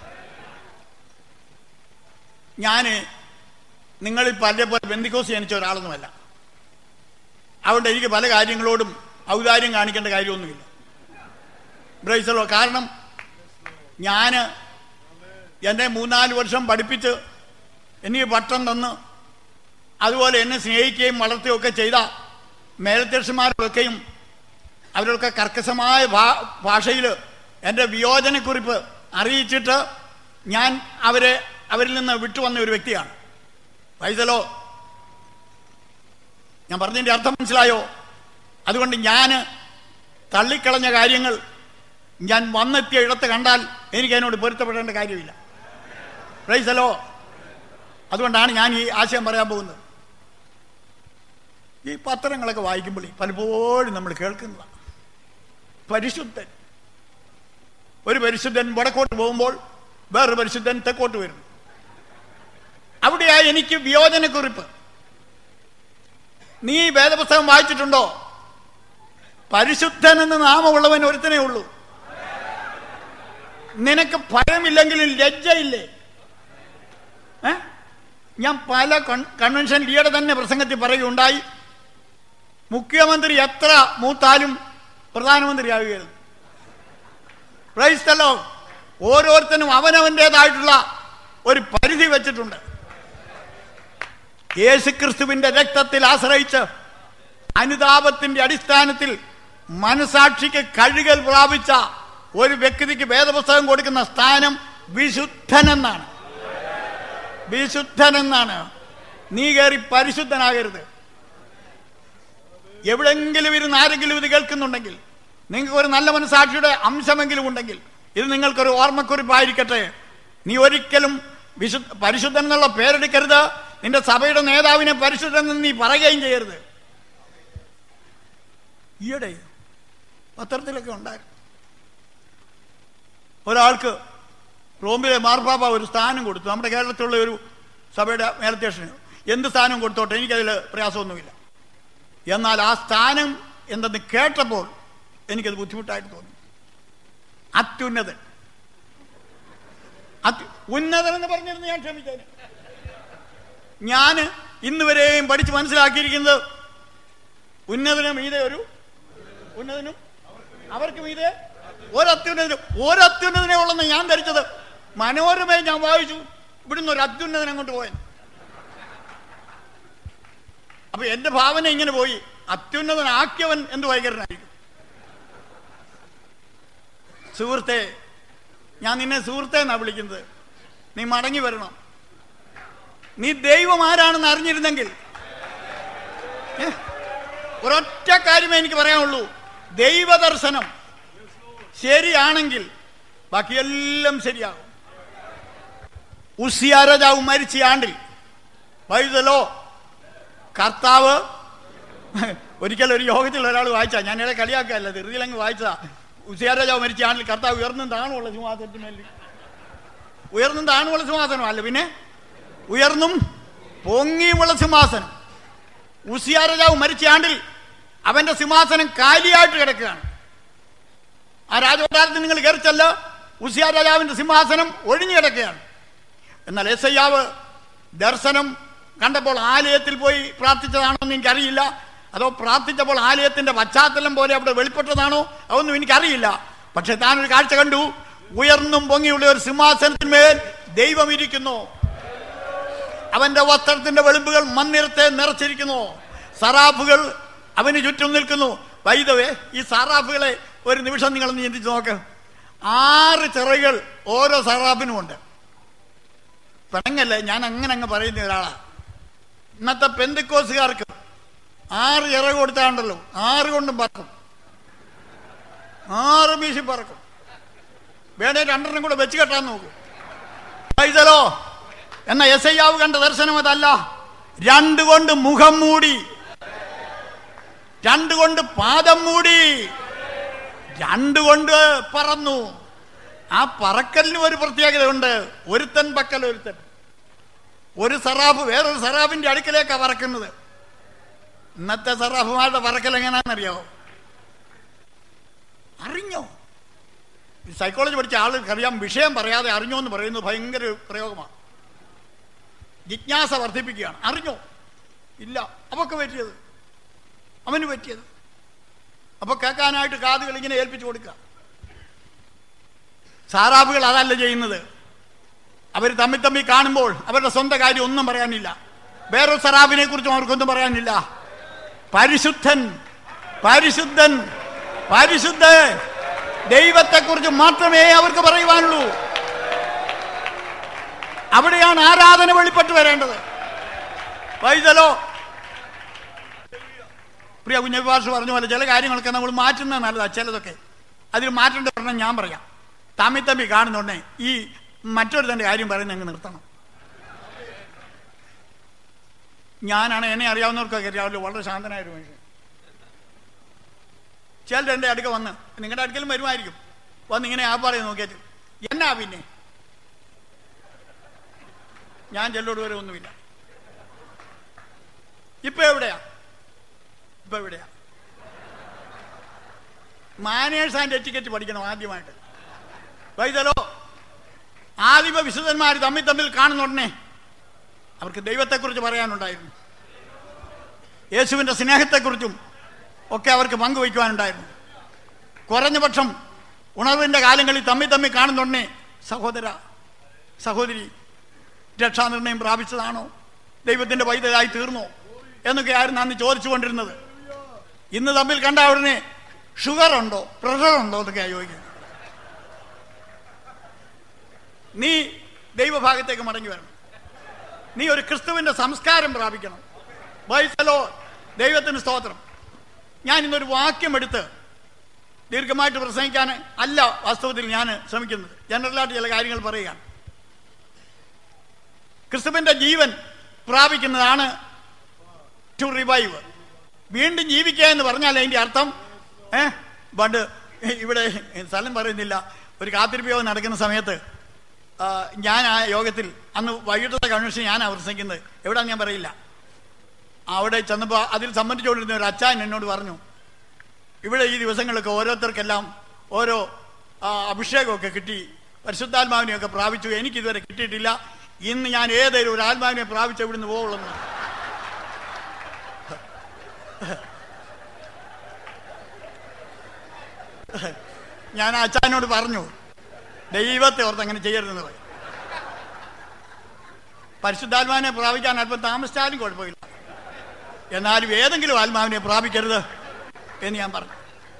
ഞാന് നിങ്ങളിൽ പല പോലെ ബന്ധിക്കോസ് ജനിച്ച ഒരാളൊന്നുമല്ല അതുകൊണ്ട് എനിക്ക് പല കാര്യങ്ങളോടും ഔദാര്യം കാണിക്കേണ്ട കാര്യമൊന്നുമില്ല ബ്രൈസലോ കാരണം ഞാൻ എന്നെ മൂന്നാല് വർഷം പഠിപ്പിച്ച് എനിക്ക് പട്ടം തന്ന് അതുപോലെ എന്നെ സ്നേഹിക്കുകയും വളർത്തുകയും ഒക്കെ ചെയ്ത മേലധ്യക്ഷന്മാരൊക്കെയും അവരൊക്കെ കർക്കശമായ ഭാ ഭാഷയിൽ എൻ്റെ വിയോജനക്കുറിപ്പ് അറിയിച്ചിട്ട് ഞാൻ അവരെ അവരിൽ നിന്ന് വിട്ടുവന്ന ഒരു വ്യക്തിയാണ് പൈസലോ ഞാൻ പറഞ്ഞതിൻ്റെ അർത്ഥം മനസ്സിലായോ അതുകൊണ്ട് ഞാൻ തള്ളിക്കളഞ്ഞ കാര്യങ്ങൾ ഞാൻ വന്നെത്തിയ ഇടത്ത് കണ്ടാൽ എനിക്ക് അതിനോട് പൊരുത്തപ്പെടേണ്ട കാര്യമില്ല പ്രൈസലോ അതുകൊണ്ടാണ് ഞാൻ ഈ ആശയം പറയാൻ പോകുന്നത് ഈ പത്രങ്ങളൊക്കെ വായിക്കുമ്പോൾ പലപ്പോഴും നമ്മൾ കേൾക്കുന്നതാണ് പരിശുദ്ധൻ ഒരു പരിശുദ്ധൻ വടക്കോട്ട് പോകുമ്പോൾ വേറൊരു പരിശുദ്ധൻ തെക്കോട്ട് വരുന്നു അവിടെയാ എനിക്ക് വിയോജനക്കുറിപ്പ് നീ വേദപുസ്തകം വായിച്ചിട്ടുണ്ടോ പരിശുദ്ധൻ എന്ന് നാമമുള്ളവൻ ഒരുത്തനേ ഉള്ളൂ നിനക്ക് ഭയമില്ലെങ്കിലും ലജ്ജയില്ലേ ഏ ഞാൻ പല കൺവെൻഷൻ ഈയിടെ തന്നെ പ്രസംഗത്തിൽ പറയുകയുണ്ടായി മുഖ്യമന്ത്രി എത്ര മൂത്താലും പ്രധാനമന്ത്രിയാവുകയായിരുന്നു പ്രൈസ്തല്ലോ ഓരോരുത്തരും അവനവൻ്റെതായിട്ടുള്ള ഒരു പരിധി വെച്ചിട്ടുണ്ട് യേശുക്രിസ്തുവിന്റെ രക്തത്തിൽ ആശ്രയിച്ച് അനുതാപത്തിന്റെ അടിസ്ഥാനത്തിൽ മനസാക്ഷിക്ക് കഴുകൽ പ്രാപിച്ച ഒരു വ്യക്തിക്ക് വേദപുസ്തകം കൊടുക്കുന്ന സ്ഥാനം വിശുദ്ധനെന്നാണ് വിശുദ്ധനെന്നാണ് നീ കയറി പരിശുദ്ധനാകരുത് എവിടെങ്കിലും ഇരുന്ന് ആരെങ്കിലും ഇത് കേൾക്കുന്നുണ്ടെങ്കിൽ നിങ്ങൾക്ക് ഒരു നല്ല മനസാക്ഷിയുടെ അംശമെങ്കിലും ഉണ്ടെങ്കിൽ ഇത് നിങ്ങൾക്കൊരു ഓർമ്മക്കുറിപ്പായിരിക്കട്ടെ നീ ഒരിക്കലും വിശു പരിശുദ്ധൻ എന്നുള്ള പേരെടുക്കരുത് നിന്റെ സഭയുടെ നേതാവിനെ പരിശുദ്ധൻ എന്ന് നീ പറയുകയും ചെയ്യരുത് ഈയിടെ പത്രത്തിലൊക്കെ ഉണ്ടായിരുന്നു ഒരാൾക്ക് റോമിലെ മാർപ്പാപ്പ ഒരു സ്ഥാനം കൊടുത്തു നമ്മുടെ കേരളത്തിലുള്ള ഒരു സഭയുടെ മേലധ്യക്ഷന് എന്ത് സ്ഥാനം കൊടുത്തോട്ടെ എനിക്കതിൽ പ്രയാസമൊന്നുമില്ല എന്നാൽ ആ സ്ഥാനം എന്തെന്ന് കേട്ടപ്പോൾ എനിക്കത് ബുദ്ധിമുട്ടായിട്ട് തോന്നി അത്യുന്നതൻ അത്യ ഉന്നതൻ എന്ന് പറഞ്ഞിരുന്നു ഞാൻ ക്ഷമിച്ചതിന് ഞാൻ ഇന്ന് വരെയും പഠിച്ച് മനസ്സിലാക്കിയിരിക്കുന്നത് ഉന്നതനും മീതെ ഒരു ഉന്നതനും അവർക്ക് മീതെ ഒരത്യുന്നതനും ഒരത്യുന്നതനെ ഉള്ളെന്ന് ഞാൻ ധരിച്ചത് മനോരമയെ ഞാൻ വായിച്ചു ഇവിടുന്ന് ഒരു അത്യുന്നതൻ അങ്ങോട്ട് പോയത് അപ്പൊ എന്റെ ഭാവന ഇങ്ങനെ പോയി അത്യുന്നതനാക്കിയവൻ എന്ത് ഭയങ്കരനായിരിക്കും സുഹൃത്തെ ഞാൻ നിന്നെ സുഹൃത്തെ എന്നാ വിളിക്കുന്നത് നീ മടങ്ങി വരണം നീ ദൈവം ആരാണെന്ന് അറിഞ്ഞിരുന്നെങ്കിൽ ഏ, ഒരൊറ്റ കാര്യമേ എനിക്ക് പറയാനുള്ളൂ ദൈവദർശനം ശരിയാണെങ്കിൽ ബാക്കിയെല്ലാം ശരിയാകും ഉസിയ രാജാവ് മരിച്ച ആണ്ടിൽ വൈതലോ കർത്താവ് ഒരിക്കൽ ഒരു യോഗത്തിൽ ഒരാൾ വായിച്ചാ ഞാൻ ഇടയെ കളിയാക്കല്ല ധൃതിയിലങ്ങ് വായിച്ചതാ ഉസിയ രാജാവ് മരിച്ച ആണ്ടിൽ കർത്താവ് ഉയർന്നും താണുള്ള സിംഹാസനത്തിന്മേൽ ഉയർന്നും താണുള്ള സിംഹാസനം അല്ല പിന്നെ ഉയർന്നും പൊങ്ങിയുമുള്ള സിംഹാസനം ഉസിയ രാജാവ് മരിച്ച ആണ്ടിൽ അവന്റെ സിംഹാസനം കാലിയായിട്ട് കിടക്കുകയാണ് ആ രാജകൊട്ടാരത്തിൽ നിങ്ങൾ കയറിച്ചല്ല ഉസിയ രാജാവിന്റെ സിംഹാസനം ഒഴിഞ്ഞു കിടക്കുകയാണ് എന്നാൽ എസ് അയ്യാവ് ദർശനം കണ്ടപ്പോൾ ആലയത്തിൽ പോയി പ്രാർത്ഥിച്ചതാണോ എന്ന് എനിക്കറിയില്ല അതോ പ്രാർത്ഥിച്ചപ്പോൾ ആലയത്തിന്റെ പശ്ചാത്തലം പോലെ അവിടെ വെളിപ്പെട്ടതാണോ അതൊന്നും എനിക്കറിയില്ല പക്ഷെ താൻ ഒരു കാഴ്ച കണ്ടു ഉയർന്നും പൊങ്ങിയുള്ള ഒരു സിംഹാസനത്തിന്മേൽ ദൈവം ഇരിക്കുന്നു അവന്റെ വസ്ത്രത്തിന്റെ വെളുമ്പുകൾ മന്ദിരത്തെ നിറച്ചിരിക്കുന്നു സറാഫുകൾ അവന് ചുറ്റും നിൽക്കുന്നു വൈദവേ ഈ സറാഫുകളെ ഒരു നിമിഷം നിങ്ങൾ ഒന്ന് ചിന്തിച്ച് നോക്ക് ആറ് ചിറകുകൾ ഓരോ സറാഫിനും ഉണ്ട് പിണങ്ങല്ലേ ഞാൻ അങ്ങനെ അങ്ങ് പറയുന്ന ഒരാളാ ഇന്നത്തെ പെന്തിക്കോസുകാർക്ക് ആറ് ചിറക് കൊടുത്താണ്ടല്ലോ ആറ് കൊണ്ടും പറക്കും ആറ് വീശി പറക്കും വേണേ രണ്ടെണ്ണം കൂടെ വെച്ച് കെട്ടാൻ നോക്കും പൈസലോ എന്ന എസ് ഐയാവ് കണ്ട ദർശനം അതല്ല രണ്ട് കൊണ്ട് മുഖം മൂടി രണ്ട് കൊണ്ട് പാദം മൂടി രണ്ട് കൊണ്ട് പറന്നു ആ പറക്കലിന് ഒരു പ്രത്യേകത ഉണ്ട് ഒരുത്തൻ പക്കൽ ഒരുത്തൻ ഒരു സറാഫ് വേറൊരു സറാഫിന്റെ അടുക്കലേക്കാ പറക്കുന്നത് ഇന്നത്തെ സറാഫുമാരുടെ പറക്കൽ എങ്ങനെയാണെന്നറിയാവോ അറിഞ്ഞോ ഈ സൈക്കോളജി പഠിച്ച ആളുകൾക്ക് അറിയാം വിഷയം പറയാതെ അറിഞ്ഞോ എന്ന് പറയുന്നത് ഭയങ്കര പ്രയോഗമാണ് ജിജ്ഞാസ വർദ്ധിപ്പിക്കുകയാണ് അറിഞ്ഞോ ഇല്ല അവക്ക് പറ്റിയത് അവന് പറ്റിയത് അപ്പൊ കേൾക്കാനായിട്ട് കാതുകൾ ഇങ്ങനെ ഏൽപ്പിച്ചു കൊടുക്കുക സാറാബുകൾ അതല്ല ചെയ്യുന്നത് അവർ തമ്മിൽ തമ്മിൽ കാണുമ്പോൾ അവരുടെ സ്വന്തം കാര്യം ഒന്നും പറയാനില്ല വേറൊരു സറാബിനെ കുറിച്ചും അവർക്കൊന്നും പറയാനില്ല പരിശുദ്ധൻ പരിശുദ്ധൻ പരിശുദ്ധ ദൈവത്തെക്കുറിച്ച് മാത്രമേ അവർക്ക് പറയുവാനുള്ളൂ അവിടെയാണ് ആരാധന വെളിപ്പെട്ട് വരേണ്ടത് വൈതലോ പ്രിയ കുഞ്ഞവിഭാഷ പറഞ്ഞ പോലെ ചില കാര്യങ്ങളൊക്കെ നമ്മൾ മാറ്റുന്നത് നല്ലതാ ചിലതൊക്കെ അതിൽ മാറ്റേണ്ട പറഞ്ഞാൽ ഞാൻ പറയാം തമ്മി തമ്മി കാണുന്നുണ്ടേ ഈ മറ്റൊരു തന്റെ കാര്യം പറയുന്നത് അങ്ങ് നിർത്തണം ഞാനാണ് എന്നെ അറിയാവുന്നവർക്കൊക്കെ അറിയാമല്ലോ വളരെ ശാന്തനായ ഒരു മനുഷ്യൻ ചിലർ എൻ്റെ അടുക്ക വന്ന് നിങ്ങളുടെ അടുക്കലും വരുമായിരിക്കും വന്ന് ഇങ്ങനെ ആ പറയും നോക്കിയിട്ട് എന്നാ പിന്നെ ഞാൻ ചെല്ലോട് വരെ ഒന്നുമില്ല ഇപ്പൊ എവിടെയാ ഇപ്പൊ എവിടെയാ മാനേഴ്സ് ആൻഡ് എറ്റിക്കറ്റ് പഠിക്കണം ആദ്യമായിട്ട് വൈതലോ ആദിമ വിശുദ്ധന്മാർ തമ്മിൽ തമ്മിൽ കാണുന്നുടനെ അവർക്ക് ദൈവത്തെക്കുറിച്ച് പറയാനുണ്ടായിരുന്നു യേശുവിന്റെ സ്നേഹത്തെക്കുറിച്ചും ഒക്കെ അവർക്ക് പങ്കുവയ്ക്കുവാനുണ്ടായിരുന്നു കുറഞ്ഞ പക്ഷം ഉണർവിന്റെ കാലങ്ങളിൽ തമ്മിൽ തമ്മിൽ കാണുന്നുടനെ സഹോദര സഹോദരി രക്ഷാനിർണയം പ്രാപിച്ചതാണോ ദൈവത്തിന്റെ വൈദ്യതായി തീർന്നോ എന്നൊക്കെ ആയിരുന്നു അന്ന് ചോദിച്ചുകൊണ്ടിരുന്നത് ഇന്ന് തമ്മിൽ കണ്ട ഉടനെ ഷുഗർ ഉണ്ടോ പ്രഷർ ഉണ്ടോ എന്നൊക്കെയാണ് ചോദിക്കുന്നത് നീ ദൈവഭാഗത്തേക്ക് മടങ്ങി വരണം നീ ഒരു ക്രിസ്തുവിന്റെ സംസ്കാരം പ്രാപിക്കണം വൈസലോ ദൈവത്തിന് സ്തോത്രം ഞാൻ ഇന്നൊരു വാക്യം എടുത്ത് ദീർഘമായിട്ട് പ്രസംഗിക്കാൻ അല്ല വാസ്തവത്തിൽ ഞാൻ ശ്രമിക്കുന്നത് ജനറലായിട്ട് ചില കാര്യങ്ങൾ പറയുകയാണ് ക്രിസ്തുവിന്റെ ജീവൻ പ്രാപിക്കുന്നതാണ് ടു റിവൈവ് വീണ്ടും ജീവിക്കുക എന്ന് പറഞ്ഞാൽ അതിന്റെ അർത്ഥം ഏ പണ്ട് ഇവിടെ സ്ഥലം പറയുന്നില്ല ഒരു കാത്തിരിപ്പ് യോഗം നടക്കുന്ന സമയത്ത് ആ, ഞാൻ ആ യോഗത്തിൽ അന്ന് വൈകിട്ടത്തെ കൺവെൻഷൻ ഞാൻ പ്രസംഗിക്കുന്നത് എവിടെയാന്ന് ഞാൻ പറയില്ല അവിടെ ചെന്നപ്പോൾ അതിൽ സംബന്ധിച്ചുകൊണ്ടിരുന്ന ഒരു അച്ചായൻ എന്നോട് പറഞ്ഞു ഇവിടെ ഈ ദിവസങ്ങളിലൊക്കെ ഓരോരുത്തർക്കെല്ലാം ഓരോ ആ, അഭിഷേകമൊക്കെ കിട്ടി പരിശുദ്ധാത്മാവിനെയൊക്കെ പ്രാപിച്ചു എനിക്ക് ഇതുവരെ കിട്ടിയിട്ടില്ല ഇന്ന് ഞാൻ ഏതെങ്കിലും ഒരു ആത്മാവിനെ പ്രാപിച്ച് ഇവിടുന്ന് പോകുള്ളൂ ഞാൻ ആ അച്ചായനോട് പറഞ്ഞു ദൈവത്തെ ഓർത്ത് അങ്ങനെ ചെയ്യരുതെന്ന് പറയും പരിശുദ്ധാത്മാവിനെ പ്രാപിക്കാൻ അല്പം താമസിച്ചാലും കുഴപ്പമില്ല എന്നാലും ഏതെങ്കിലും ആത്മാവിനെ പ്രാപിക്കരുത് എന്ന് ഞാൻ പറഞ്ഞു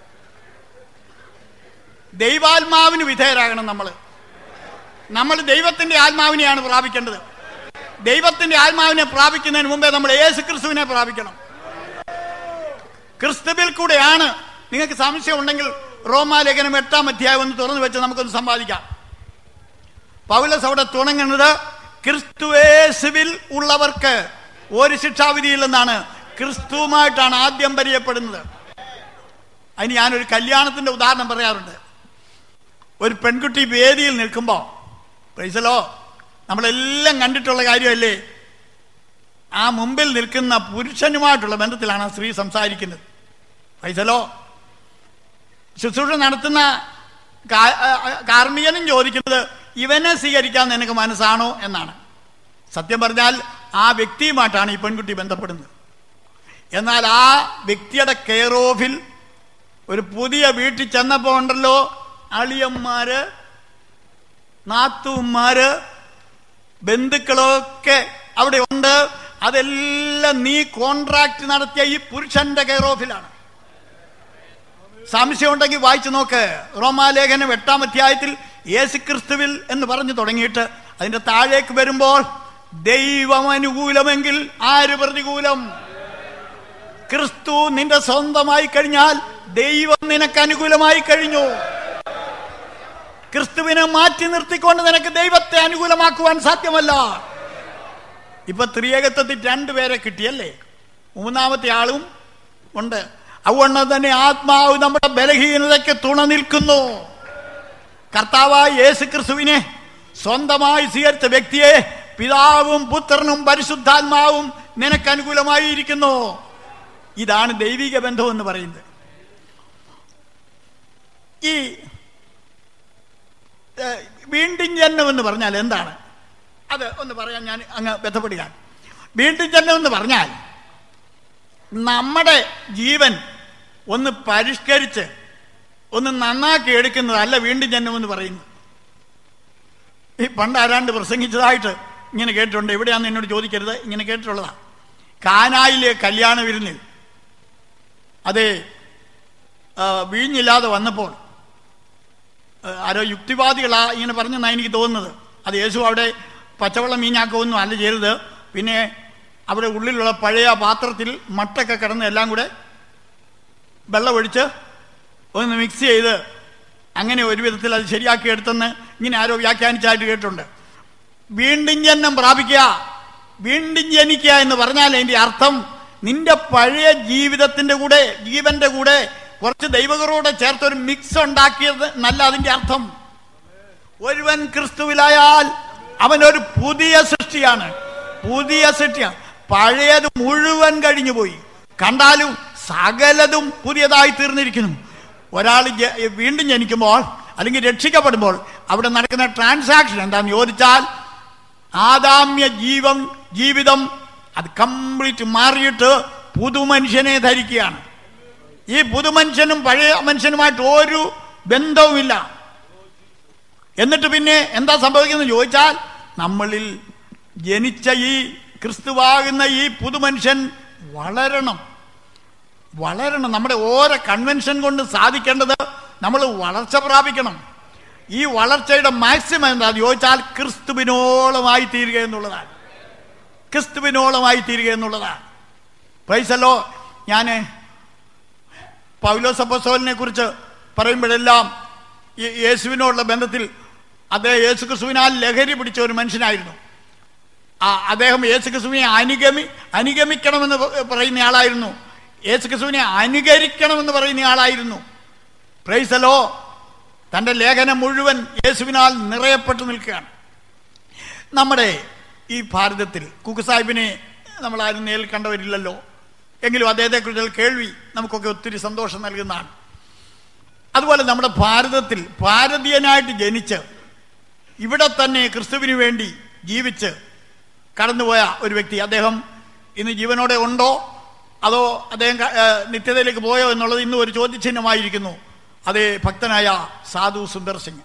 ദൈവാത്മാവിന് വിധേയരാകണം നമ്മൾ നമ്മൾ ദൈവത്തിന്റെ ആത്മാവിനെയാണ് പ്രാപിക്കേണ്ടത് ദൈവത്തിന്റെ ആത്മാവിനെ പ്രാപിക്കുന്നതിന് മുമ്പേ നമ്മൾ യേശു ക്രിസ്തുവിനെ പ്രാപിക്കണം ക്രിസ്തുവിൽ കൂടെയാണ് നിങ്ങൾക്ക് സംശയം ഉണ്ടെങ്കിൽ റോമാലേഖനം എട്ടാം അധ്യായം ഒന്ന് തുറന്നു വെച്ച് നമുക്കൊന്ന് സമ്പാദിക്കാം പൗലസ് അവിടെ തുടങ്ങുന്നത് ക്രിസ്തുവേശുവിൽ ഉള്ളവർക്ക് ഒരു ശിക്ഷാവിധിയില്ലെന്നാണ് ക്രിസ്തുവുമായിട്ടാണ് ആദ്യം പരിചയപ്പെടുന്നത് അതിന് ഞാനൊരു കല്യാണത്തിന്റെ ഉദാഹരണം പറയാറുണ്ട് ഒരു പെൺകുട്ടി വേദിയിൽ നിൽക്കുമ്പോൾ പ്രൈസലോ നമ്മളെല്ലാം കണ്ടിട്ടുള്ള കാര്യമല്ലേ ആ മുമ്പിൽ നിൽക്കുന്ന പുരുഷനുമായിട്ടുള്ള ബന്ധത്തിലാണ് ആ സ്ത്രീ സംസാരിക്കുന്നത് പൈസലോ ശുശ്രൂഷ നടത്തുന്ന കാ- ആ, ആ, കാർമ്മികനും ചോദിക്കുന്നത് ഇവനെ സ്വീകരിക്കാൻ നിനക്ക് മനസ്സാണോ എന്നാണ് സത്യം പറഞ്ഞാൽ ആ വ്യക്തിയുമായിട്ടാണ് ഈ പെൺകുട്ടി ബന്ധപ്പെടുന്നത് എന്നാൽ ആ വ്യക്തിയുടെ കെയർ ഓഫിൽ ഒരു പുതിയ വീട്ടിൽ ചെന്നപ്പോ ഉണ്ടല്ലോ അളിയന്മാര് നാത്തുമാര് ബന്ധുക്കളൊക്കെ അവിടെ ഉണ്ട് അതെല്ലാം നീ കോൺട്രാക്ട് നടത്തിയ ഈ പുരുഷന്റെ കെയർ ഓഫിലാണ് സംശയം ഉണ്ടെങ്കിൽ വായിച്ചു നോക്ക് റോമാലേഖനം എട്ടാം അധ്യായത്തിൽ യേശു ക്രിസ്തുവിൽ എന്ന് പറഞ്ഞു തുടങ്ങിയിട്ട് അതിന്റെ താഴേക്ക് വരുമ്പോൾ ദൈവം അനുകൂലമെങ്കിൽ ആര് പ്രതികൂലം ക്രിസ്തു നിന്റെ സ്വന്തമായി കഴിഞ്ഞാൽ ദൈവം നിനക്ക് അനുകൂലമായി കഴിഞ്ഞു ക്രിസ്തുവിനെ മാറ്റി നിർത്തിക്കൊണ്ട് നിനക്ക് ദൈവത്തെ അനുകൂലമാക്കുവാൻ സാധ്യമല്ല ഇപ്പൊ ത്രിയേകത്വത്തിൽ രണ്ടുപേരെ കിട്ടിയല്ലേ മൂന്നാമത്തെ ആളും ഉണ്ട് അതുകൊണ്ട് തന്നെ ആത്മാവ് നമ്മുടെ ബലഹീനതയ്ക്ക് തുണ നിൽക്കുന്നു കർത്താവായ യേശു ക്രിസ്തുവിനെ സ്വന്തമായി സ്വീകരിച്ച വ്യക്തിയെ പിതാവും പുത്രനും പരിശുദ്ധാത്മാവും നിനക്ക് അനുകൂലമായി ഇരിക്കുന്നു ഇതാണ് ദൈവിക ബന്ധം എന്ന് പറയുന്നത് ഈ ഏഹ്, വീണ്ടും ജന്മം എന്ന് പറഞ്ഞാൽ എന്താണ് അത് ഒന്ന് പറയാൻ ഞാൻ അങ്ങ് ബന്ധപ്പെടുക വീണ്ടും ജന്മം എന്ന് പറഞ്ഞാൽ നമ്മുടെ ജീവൻ ഒന്ന് പരിഷ്കരിച്ച് ഒന്ന് നന്നാക്കി എടുക്കുന്നതല്ല വീണ്ടും ജന്മം എന്ന് പറയുന്നത് ഈ പണ്ട് ആരാണ്ട് പ്രസംഗിച്ചതായിട്ട് ഇങ്ങനെ കേട്ടിട്ടുണ്ട് എവിടെയാണെന്ന് എന്നോട് ചോദിക്കരുത് ഇങ്ങനെ കേട്ടിട്ടുള്ളതാ കാനായിലെ കല്യാണ വിരുന്നിൽ അതെ ആ, വീഞ്ഞില്ലാതെ വന്നപ്പോൾ ആ, ആരോ യുക്തിവാദികളാ ഇങ്ങനെ പറഞ്ഞെന്നാണ് എനിക്ക് തോന്നുന്നത് അത് യേശു അവിടെ പച്ചവെള്ളം മീഞ്ഞാക്കൊന്നും അല്ല ചെയ്തത് പിന്നെ അവിടെ ഉള്ളിലുള്ള പഴയ പാത്രത്തിൽ മട്ടൊക്കെ കിടന്ന് എല്ലാം കൂടെ വെള്ളമൊഴിച്ച് ഒന്ന് മിക്സ് ചെയ്ത് അങ്ങനെ ഒരു വിധത്തിൽ അത് ശരിയാക്കി എടുത്തെന്ന് ഇങ്ങനെ ആരോ വ്യാഖ്യാനിച്ചായിട്ട് കേട്ടിട്ടുണ്ട് വീണ്ടും ജന്മം പ്രാപിക്കുക വീണ്ടും ജനിക്കുക എന്ന് പറഞ്ഞാൽ അതിന്റെ അർത്ഥം നിന്റെ പഴയ ജീവിതത്തിന്റെ കൂടെ ജീവന്റെ കൂടെ കുറച്ച് ദൈവകരോടെ ചേർത്ത് ഒരു മിക്സ് ഉണ്ടാക്കിയത് നല്ല അതിന്റെ അർത്ഥം ഒരുവൻ ക്രിസ്തുവിലായാൽ അവനൊരു പുതിയ സൃഷ്ടിയാണ് പുതിയ സൃഷ്ടിയാണ് പഴയത് മുഴുവൻ കഴിഞ്ഞു പോയി കണ്ടാലും സകലതും പുതിയതായി തീർന്നിരിക്കുന്നു ഒരാൾ ജ- വീണ്ടും ജനിക്കുമ്പോൾ അല്ലെങ്കിൽ രക്ഷിക്കപ്പെടുമ്പോൾ അവിടെ നടക്കുന്ന ട്രാൻസാക്ഷൻ എന്താന്ന് ചോദിച്ചാൽ ആദാമ്യ ജീവൻ ജീവിതം അത് കംപ്ലീറ്റ് മാറിയിട്ട് പുതുമനുഷ്യനെ ധരിക്കുകയാണ് ഈ പുതുമനുഷ്യനും പഴയ മനുഷ്യനുമായിട്ട് ഒരു ബന്ധവുമില്ല എന്നിട്ട് പിന്നെ എന്താ സംഭവിക്കുന്നത് ചോദിച്ചാൽ നമ്മളിൽ ജനിച്ച ഈ ക്രിസ്തുവാകുന്ന ഈ പുതുമനുഷ്യൻ വളരണം വളരണം നമ്മുടെ ഓരോ കൺവെൻഷൻ കൊണ്ട് സാധിക്കേണ്ടത് നമ്മൾ വളർച്ച പ്രാപിക്കണം ഈ വളർച്ചയുടെ മാക്സിമം എന്താന്ന് ചോദിച്ചാൽ ക്രിസ്തുവിനോളമായി തീരുക എന്നുള്ളതാണ് ക്രിസ്തുവിനോളമായി തീരുക എന്നുള്ളതാണ് പൈസല്ലോ ഞാൻ പൗലോസ് അപ്പോസ്തലനെ കുറിച്ച് പറയുമ്പോഴെല്ലാം ഈ യേശുവിനോടുള്ള ബന്ധത്തിൽ അദ്ദേഹം യേശു ക്രിസ്തുവിനാൽ ലഹരി പിടിച്ച ഒരു മനുഷ്യനായിരുന്നു ആ അദ്ദേഹം യേശു ക്രിസ്തുവിനെ അനുഗമി അനുഗമിക്കണമെന്ന് പ- പറയുന്ന ആളായിരുന്നു യേശു ക്രിസ്തുവിനെ അനുകരിക്കണമെന്ന് പറയുന്ന ആളായിരുന്നു പ്രൈസലോ തന്റെ ലേഖനം മുഴുവൻ യേശുവിനാൽ നിറയപ്പെട്ടു നിൽക്കുകയാണ് നമ്മുടെ ഈ ഭാരതത്തിൽ കുക്ക് സാഹിബിനെ നമ്മൾ ആരും നേരിൽ കണ്ടവരില്ലല്ലോ എങ്കിലും അദ്ദേഹത്തെക്കുറിച്ചുള്ള കേൾവി നമുക്കൊക്കെ ഒത്തിരി സന്തോഷം നൽകുന്നതാണ് അതുപോലെ നമ്മുടെ ഭാരതത്തിൽ ഭാരതീയനായിട്ട് ജനിച്ച് ഇവിടെ തന്നെ ക്രിസ്തുവിന് വേണ്ടി ജീവിച്ച് കടന്നുപോയ ഒരു വ്യക്തി അദ്ദേഹം ഇന്ന് ജീവനോടെ ഉണ്ടോ അതോ അദ്ദേഹം ക- ഏ, നിത്യതയിലേക്ക് പോയോ എന്നുള്ളത് ഇന്നും ഒരു ചോദ്യചിഹ്നമായിരിക്കുന്നു അതേ ഭക്തനായ സാധു സുന്ദർ സിംഗ്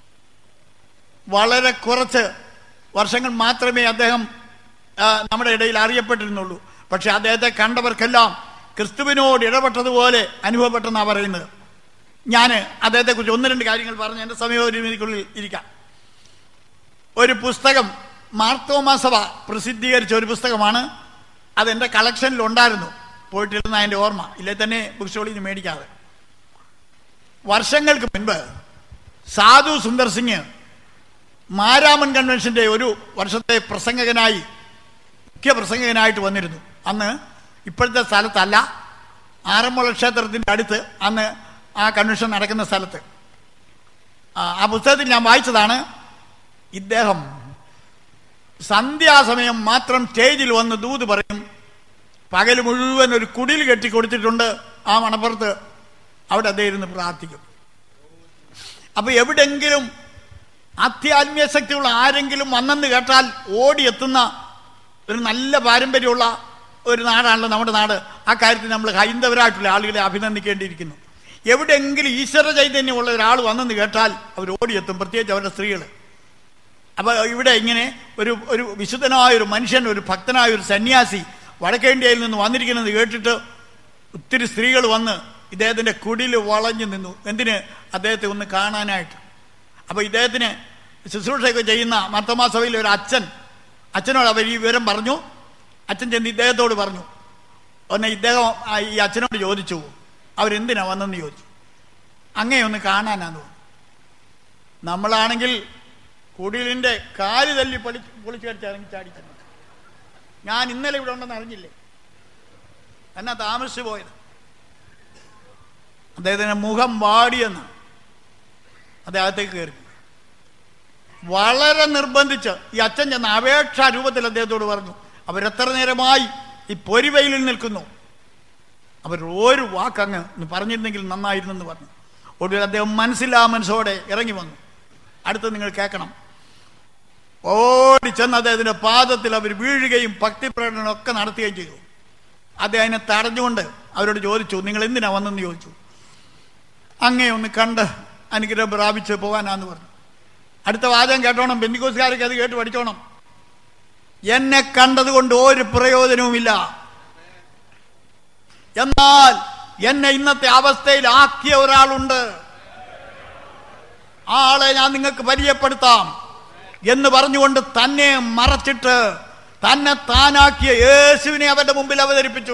വളരെ കുറച്ച് വർഷങ്ങൾ മാത്രമേ അദ്ദേഹം ആ, നമ്മുടെ ഇടയിൽ അറിയപ്പെട്ടിരുന്നുള്ളൂ പക്ഷെ അദ്ദേഹത്തെ കണ്ടവർക്കെല്ലാം ക്രിസ്തുവിനോട് ഇടപെട്ടതുപോലെ അനുഭവപ്പെട്ടെന്നാണ് പറയുന്നത് ഞാൻ അദ്ദേഹത്തെക്കുറിച്ച് ഒന്ന് രണ്ട് കാര്യങ്ങൾ പറഞ്ഞ് എൻ്റെ സമയപരിമിതിക്കുള്ളിൽ ഇരിക്കാം ഒരു പുസ്തകം മാർത്തോമാ സഭ പ്രസിദ്ധീകരിച്ച ഒരു പുസ്തകമാണ് അത് എൻ്റെ കളക്ഷനിൽ ഉണ്ടായിരുന്നു പോയിട്ടിരുന്ന അതിൻ്റെ ഓർമ്മ ഇല്ലേ തന്നെ ബുക്ക് സ്റ്റോളിൽ നിന്ന് മേടിക്കാതെ വർഷങ്ങൾക്ക് മുൻപ് സാധു സുന്ദർ സിംഗ് മാരാമൻ കൺവെൻഷന്റെ ഒരു വർഷത്തെ പ്രസംഗകനായി മുഖ്യ പ്രസംഗകനായിട്ട് വന്നിരുന്നു അന്ന് ഇപ്പോഴത്തെ സ്ഥലത്തല്ല ആറന്മുള ക്ഷേത്രത്തിന്റെ അടുത്ത് അന്ന് ആ കൺവെൻഷൻ നടക്കുന്ന സ്ഥലത്ത് ആ ആ പുസ്തകത്തിൽ ഞാൻ വായിച്ചതാണ് ഇദ്ദേഹം സന്ധ്യാസമയം മാത്രം സ്റ്റേജിൽ വന്ന് ദൂത് പറയും പകൽ മുഴുവൻ ഒരു കുടിൽ കെട്ടി കൊടുത്തിട്ടുണ്ട് ആ മണപ്പുറത്ത് അവിടെ അദ്ദേഹം ഇരുന്ന് പ്രാർത്ഥിക്കും അപ്പൊ എവിടെങ്കിലും ആധ്യാത്മിക ശക്തിയുള്ള ആരെങ്കിലും വന്നെന്ന് കേട്ടാൽ ഓടിയെത്തുന്ന ഒരു നല്ല പാരമ്പര്യമുള്ള ഒരു നാടാണല്ലോ നമ്മുടെ നാട് ആ കാര്യത്തിൽ നമ്മൾ ഹൈന്ദവരായിട്ടുള്ള ആളുകളെ അഭിനന്ദിക്കേണ്ടിയിരിക്കുന്നു എവിടെയെങ്കിലും ഈശ്വര ചൈതന്യമുള്ള ഒരാൾ വന്നെന്ന് കേട്ടാൽ അവർ ഓടിയെത്തും പ്രത്യേകിച്ച് അവരുടെ സ്ത്രീകൾ അപ്പൊ ഇവിടെ ഇങ്ങനെ ഒരു ഒരു വിശുദ്ധനായ ഒരു മനുഷ്യൻ ഒരു ഭക്തനായ ഒരു സന്യാസി വടക്കേന്ത്യയിൽ നിന്ന് വന്നിരിക്കുന്നത് കേട്ടിട്ട് ഒത്തിരി സ്ത്രീകൾ വന്ന് ഇദ്ദേഹത്തിന്റെ കുടിൽ വളഞ്ഞു നിന്നു എന്തിന് അദ്ദേഹത്തെ ഒന്ന് കാണാനായിട്ട് അപ്പൊ ഇദ്ദേഹത്തിന് ശുശ്രൂഷയൊക്കെ ചെയ്യുന്ന മർത്തമാ സഭയിലെ ഒരു അച്ഛൻ അച്ഛനോട് അവർ ഈ വിവരം പറഞ്ഞു അച്ഛൻ ചെന്ന് ഇദ്ദേഹത്തോട് പറഞ്ഞു ഒന്ന് ഇദ്ദേഹം ആ ഈ അച്ഛനോട് ചോദിച്ചു അവരെന്തിനാ വന്നെന്ന് ചോദിച്ചു അങ്ങേ ഒന്ന് കാണാനാന്ന് പറഞ്ഞു നമ്മളാണെങ്കിൽ കുടിലിന്റെ കാല് തല്ലി പൊളി പൊളിച്ചു കടിച്ച് ഇറങ്ങി ചാടിച്ചു ഞാൻ ഇന്നലെ ഇവിടെ ഉണ്ടെന്ന് അറിഞ്ഞില്ലേ എന്നാ താമസിച്ചു പോയത് അദ്ദേഹത്തിന്റെ മുഖം വാടിയെന്ന് അദ്ദേഹത്തേക്ക് കയറി വളരെ നിർബന്ധിച്ച് ഈ അച്ഛൻ ചെന്ന അപേക്ഷാ രൂപത്തിൽ അദ്ദേഹത്തോട് പറഞ്ഞു അവരെത്ര നേരമായി ഈ പൊരിവെയിലിൽ നിൽക്കുന്നു അവർ ഒരു വാക്കങ്ങ് ഒന്ന് പറഞ്ഞിരുന്നെങ്കിൽ നന്നായിരുന്നെന്ന് പറഞ്ഞു ഒടുവിൽ അദ്ദേഹം മനസ്സില്ലാ മനസ്സോടെ ഇറങ്ങി വന്നു അടുത്ത് നിങ്ങൾ കേൾക്കണം ഓടി ചെന്ന് അദ്ദേഹത്തിന്റെ പാദത്തിൽ അവർ വീഴുകയും ഭക്തി പ്രകടനം ഒക്കെ നടത്തുകയും ചെയ്തു അദ്ദേഹം അതിനെ തടഞ്ഞുകൊണ്ട് അവരോട് ചോദിച്ചു നിങ്ങൾ എന്തിനാ വന്നെന്ന് ചോദിച്ചു അങ്ങേ ഒന്ന് കണ്ട് അനുഗ്രഹം പ്രാപിച്ച് പോകാനാന്ന് പറഞ്ഞു അടുത്ത വാചകം കേട്ടോണം ബന്ധിക്കോസുകാരൊക്കെ അത് കേട്ട് പഠിച്ചോണം എന്നെ കണ്ടതുകൊണ്ട് ഒരു പ്രയോജനവുമില്ല എന്നാൽ എന്നെ ഇന്നത്തെ അവസ്ഥയിൽ ആക്കിയ ഒരാളുണ്ട് ആ ആളെ ഞാൻ നിങ്ങൾക്ക് പരിചയപ്പെടുത്താം എന്ന് പറഞ്ഞുകൊണ്ട് തന്നെ മറച്ചിട്ട് തന്നെ താനാക്കിയ യേശുവിനെ അവന്റെ മുമ്പിൽ അവതരിപ്പിച്ചു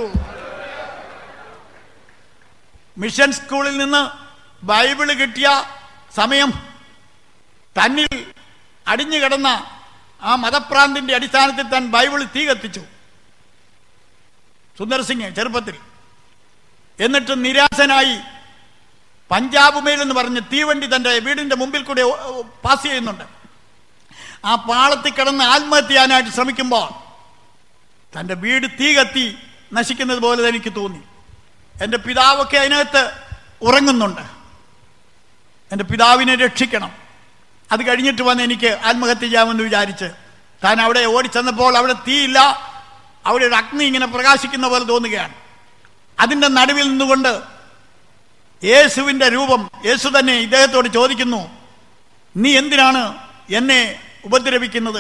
മിഷൻ സ്കൂളിൽ നിന്ന് ബൈബിള് കിട്ടിയ സമയം തന്നിൽ അടിഞ്ഞു കിടന്ന ആ മതഭ്രാന്തിന്റെ അടിസ്ഥാനത്തിൽ താൻ ബൈബിൾ തീ കത്തിച്ചു സുന്ദർ സിംഗ് ചെറുപ്പത്തിൽ എന്നിട്ട് നിരാശനായി പഞ്ചാബ് മെയിൽ എന്ന് പറഞ്ഞ് തീവണ്ടി തന്റെ വീടിന്റെ മുമ്പിൽ കൂടെ ഓ- ഓ- പാസ് ചെയ്യുന്നുണ്ട് ആ പാളത്തിൽ കിടന്ന് ആത്മഹത്യ ചെയ്യാനായിട്ട് ശ്രമിക്കുമ്പോൾ തന്റെ വീട് തീ കത്തി നശിക്കുന്നത് പോലെ എനിക്ക് തോന്നി എൻ്റെ പിതാവൊക്കെ അതിനകത്ത് ഉറങ്ങുന്നുണ്ട് എൻ്റെ പിതാവിനെ രക്ഷിക്കണം അത് കഴിഞ്ഞിട്ട് വന്ന് എനിക്ക് ആത്മഹത്യ ചെയ്യാമെന്ന് വിചാരിച്ച് താൻ അവിടെ ഓടിച്ചെന്നപ്പോൾ അവിടെ തീയില്ല അവിടെ ഒരു അഗ്നി ഇങ്ങനെ പ്രകാശിക്കുന്ന പോലെ തോന്നുകയാണ് അതിൻ്റെ നടുവിൽ നിന്നുകൊണ്ട് യേശുവിൻ്റെ രൂപം യേശു തന്നെ ഇദ്ദേഹത്തോട് ചോദിക്കുന്നു നീ എന്തിനാണ് എന്നെ ഉപദ്രവിക്കുന്നത്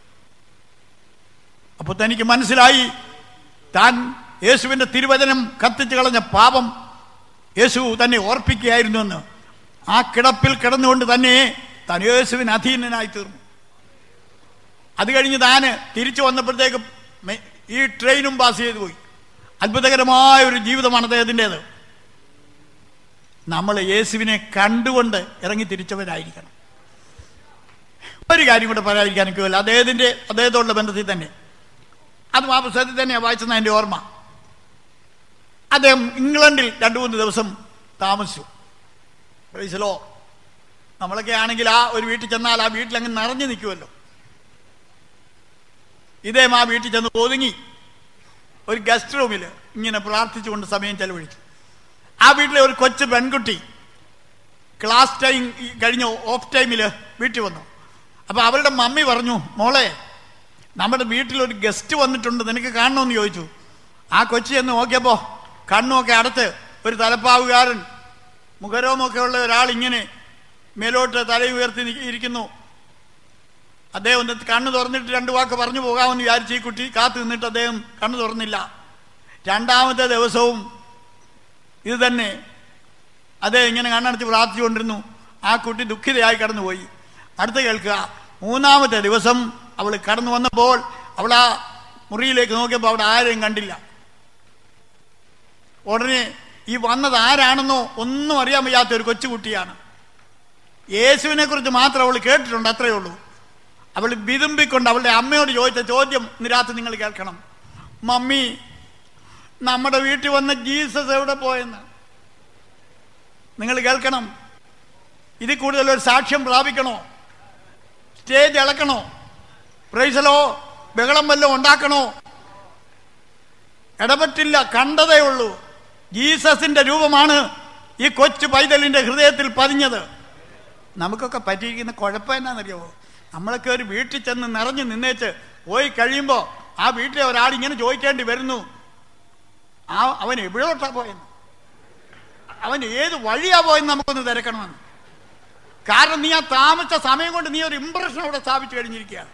അപ്പൊ തനിക്ക് മനസ്സിലായി താൻ യേശുവിന്റെ തിരുവചനം കത്തിച്ചു കളഞ്ഞ പാപം യേശു തന്നെ ഓർപ്പിക്കുകയായിരുന്നു എന്ന് ആ കിടപ്പിൽ കിടന്നുകൊണ്ട് തന്നെ താൻ യേശുവിന് അധീനനായി തീർന്നു അത് കഴിഞ്ഞ് താന് തിരിച്ചു വന്നപ്പോഴത്തേക്ക് മെ- ഈ ട്രെയിനും പാസ് ചെയ്തു പോയി അത്ഭുതകരമായ ഒരു ജീവിതമാണ് അദ്ദേഹത്തിൻ്റെത് നമ്മൾ യേശുവിനെ കണ്ടുകൊണ്ട് ഇറങ്ങി തിരിച്ചവരായിരിക്കണം ഒരു കാര്യം കൂടെ പറയാതിരിക്കാൻ എനിക്കുമല്ല അദ്ദേഹത്തിന്റെ അദ്ദേഹത്തോടുള്ള ബന്ധത്തിൽ തന്നെ അത് ആ പുസ്തകത്തിൽ തന്നെയാണ് വായിച്ചെന്ന എൻ്റെ ഓർമ്മ അദ്ദേഹം ഇംഗ്ലണ്ടിൽ രണ്ടു മൂന്ന് ദിവസം താമസിച്ചു പ്രൈസലോ നമ്മളൊക്കെ ആണെങ്കിൽ ആ ഒരു വീട്ടിൽ ചെന്നാൽ ആ വീട്ടിൽ അങ്ങ് നിറഞ്ഞു നിൽക്കുമല്ലോ ഇദ്ദേഹം ആ വീട്ടിൽ ചെന്ന് ഒതുങ്ങി ഒരു ഗസ്റ്റ് റൂമിൽ ഇങ്ങനെ പ്രാർത്ഥിച്ചുകൊണ്ട് സമയം ചെലവഴിച്ചു ആ വീട്ടിലെ ഒരു കൊച്ചു പെൺകുട്ടി ക്ലാസ് ടൈം കഴിഞ്ഞ ഓഫ് ടൈമിൽ വീട്ടിൽ വന്നു അപ്പൊ അവരുടെ മമ്മി പറഞ്ഞു മോളെ നമ്മുടെ വീട്ടിൽ ഒരു ഗസ്റ്റ് വന്നിട്ടുണ്ട് നിനക്ക് കാണണമെന്ന് ചോദിച്ചു ആ കൊച്ചി എന്ന് നോക്കിയപ്പോ കണ്ണുമൊക്കെ അടച്ച് ഒരു തലപ്പാവുകാരൻ മുഖരോമൊക്കെ ഉള്ള ഒരാൾ ഇങ്ങനെ മേലോട്ട് തല ഉയർത്തി നി- ഇരിക്കുന്നു അദ്ദേഹം ഒന്ന് കണ്ണ് തുറന്നിട്ട് രണ്ട് വാക്ക് പറഞ്ഞു പോകാമെന്ന് വിചാരിച്ച് ഈ കുട്ടി കാത്തു നിന്നിട്ട് അദ്ദേഹം കണ്ണ് തുറന്നില്ല രണ്ടാമത്തെ ദിവസവും ഇത് തന്നെ അദ്ദേഹം ഇങ്ങനെ കണ്ണടച്ച് പ്രാർത്ഥിച്ചുകൊണ്ടിരുന്നു ആ കുട്ടി ദുഃഖിതയായി കടന്നുപോയി അടുത്ത കേൾക്കുക മൂന്നാമത്തെ ദിവസം അവൾ കടന്നു വന്നപ്പോൾ അവൾ ആ മുറിയിലേക്ക് നോക്കിയപ്പോൾ അവിടെ ആരെയും കണ്ടില്ല ഉടനെ ഈ വന്നത് ആരാണെന്നോ ഒന്നും അറിയാൻ വയ്യാത്ത ഒരു കൊച്ചുകുട്ടിയാണ് യേശുവിനെ കുറിച്ച് മാത്രം അവൾ കേട്ടിട്ടുണ്ട് അത്രയേ ഉള്ളൂ അവൾ വിതുമ്പിക്കൊണ്ട് അവളുടെ അമ്മയോട് ചോദിച്ച ചോദ്യം ഇന്ന് രാത്രി നിങ്ങൾ കേൾക്കണം മമ്മി നമ്മുടെ വീട്ടിൽ വന്ന ജീസസ് എവിടെ പോയെന്ന് നിങ്ങൾ കേൾക്കണം ഇതിൽ കൂടുതൽ ഒരു സാക്ഷ്യം പ്രാപിക്കണോ സ്റ്റേജ് ഇളക്കണോ പ്രൈസലോ ബഹളം വല്ലതും ഉണ്ടാക്കണോ ഇടപെട്ടില്ല കണ്ടതേ ഉള്ളൂ ജീസസിന്റെ രൂപമാണ് ഈ കൊച്ചു പൈതലിന്റെ ഹൃദയത്തിൽ പതിഞ്ഞത് നമുക്കൊക്കെ പറ്റിയിരിക്കുന്ന കുഴപ്പം എന്നാണെന്നറിയാമോ നമ്മളൊക്കെ ഒരു വീട്ടിൽ ചെന്ന് നിറഞ്ഞു നിന്നേച്ച് പോയി കഴിയുമ്പോൾ ആ വീട്ടിലെ ഒരാൾ ഇങ്ങനെ ചോദിക്കേണ്ടി വരുന്നു ആ അവൻ എവിടോട്ടാ പോയെന്ന് അവൻ ഏത് വഴിയാ പോയെന്ന് നമുക്കൊന്ന് തിരക്കണമെന്ന് കാരണം നീ ആ താമസിച്ച സമയം കൊണ്ട് നീ ഒരു ഇമ്പ്രഷൻ അവിടെ സ്ഥാപിച്ചു കഴിഞ്ഞിരിക്കുകയാണ്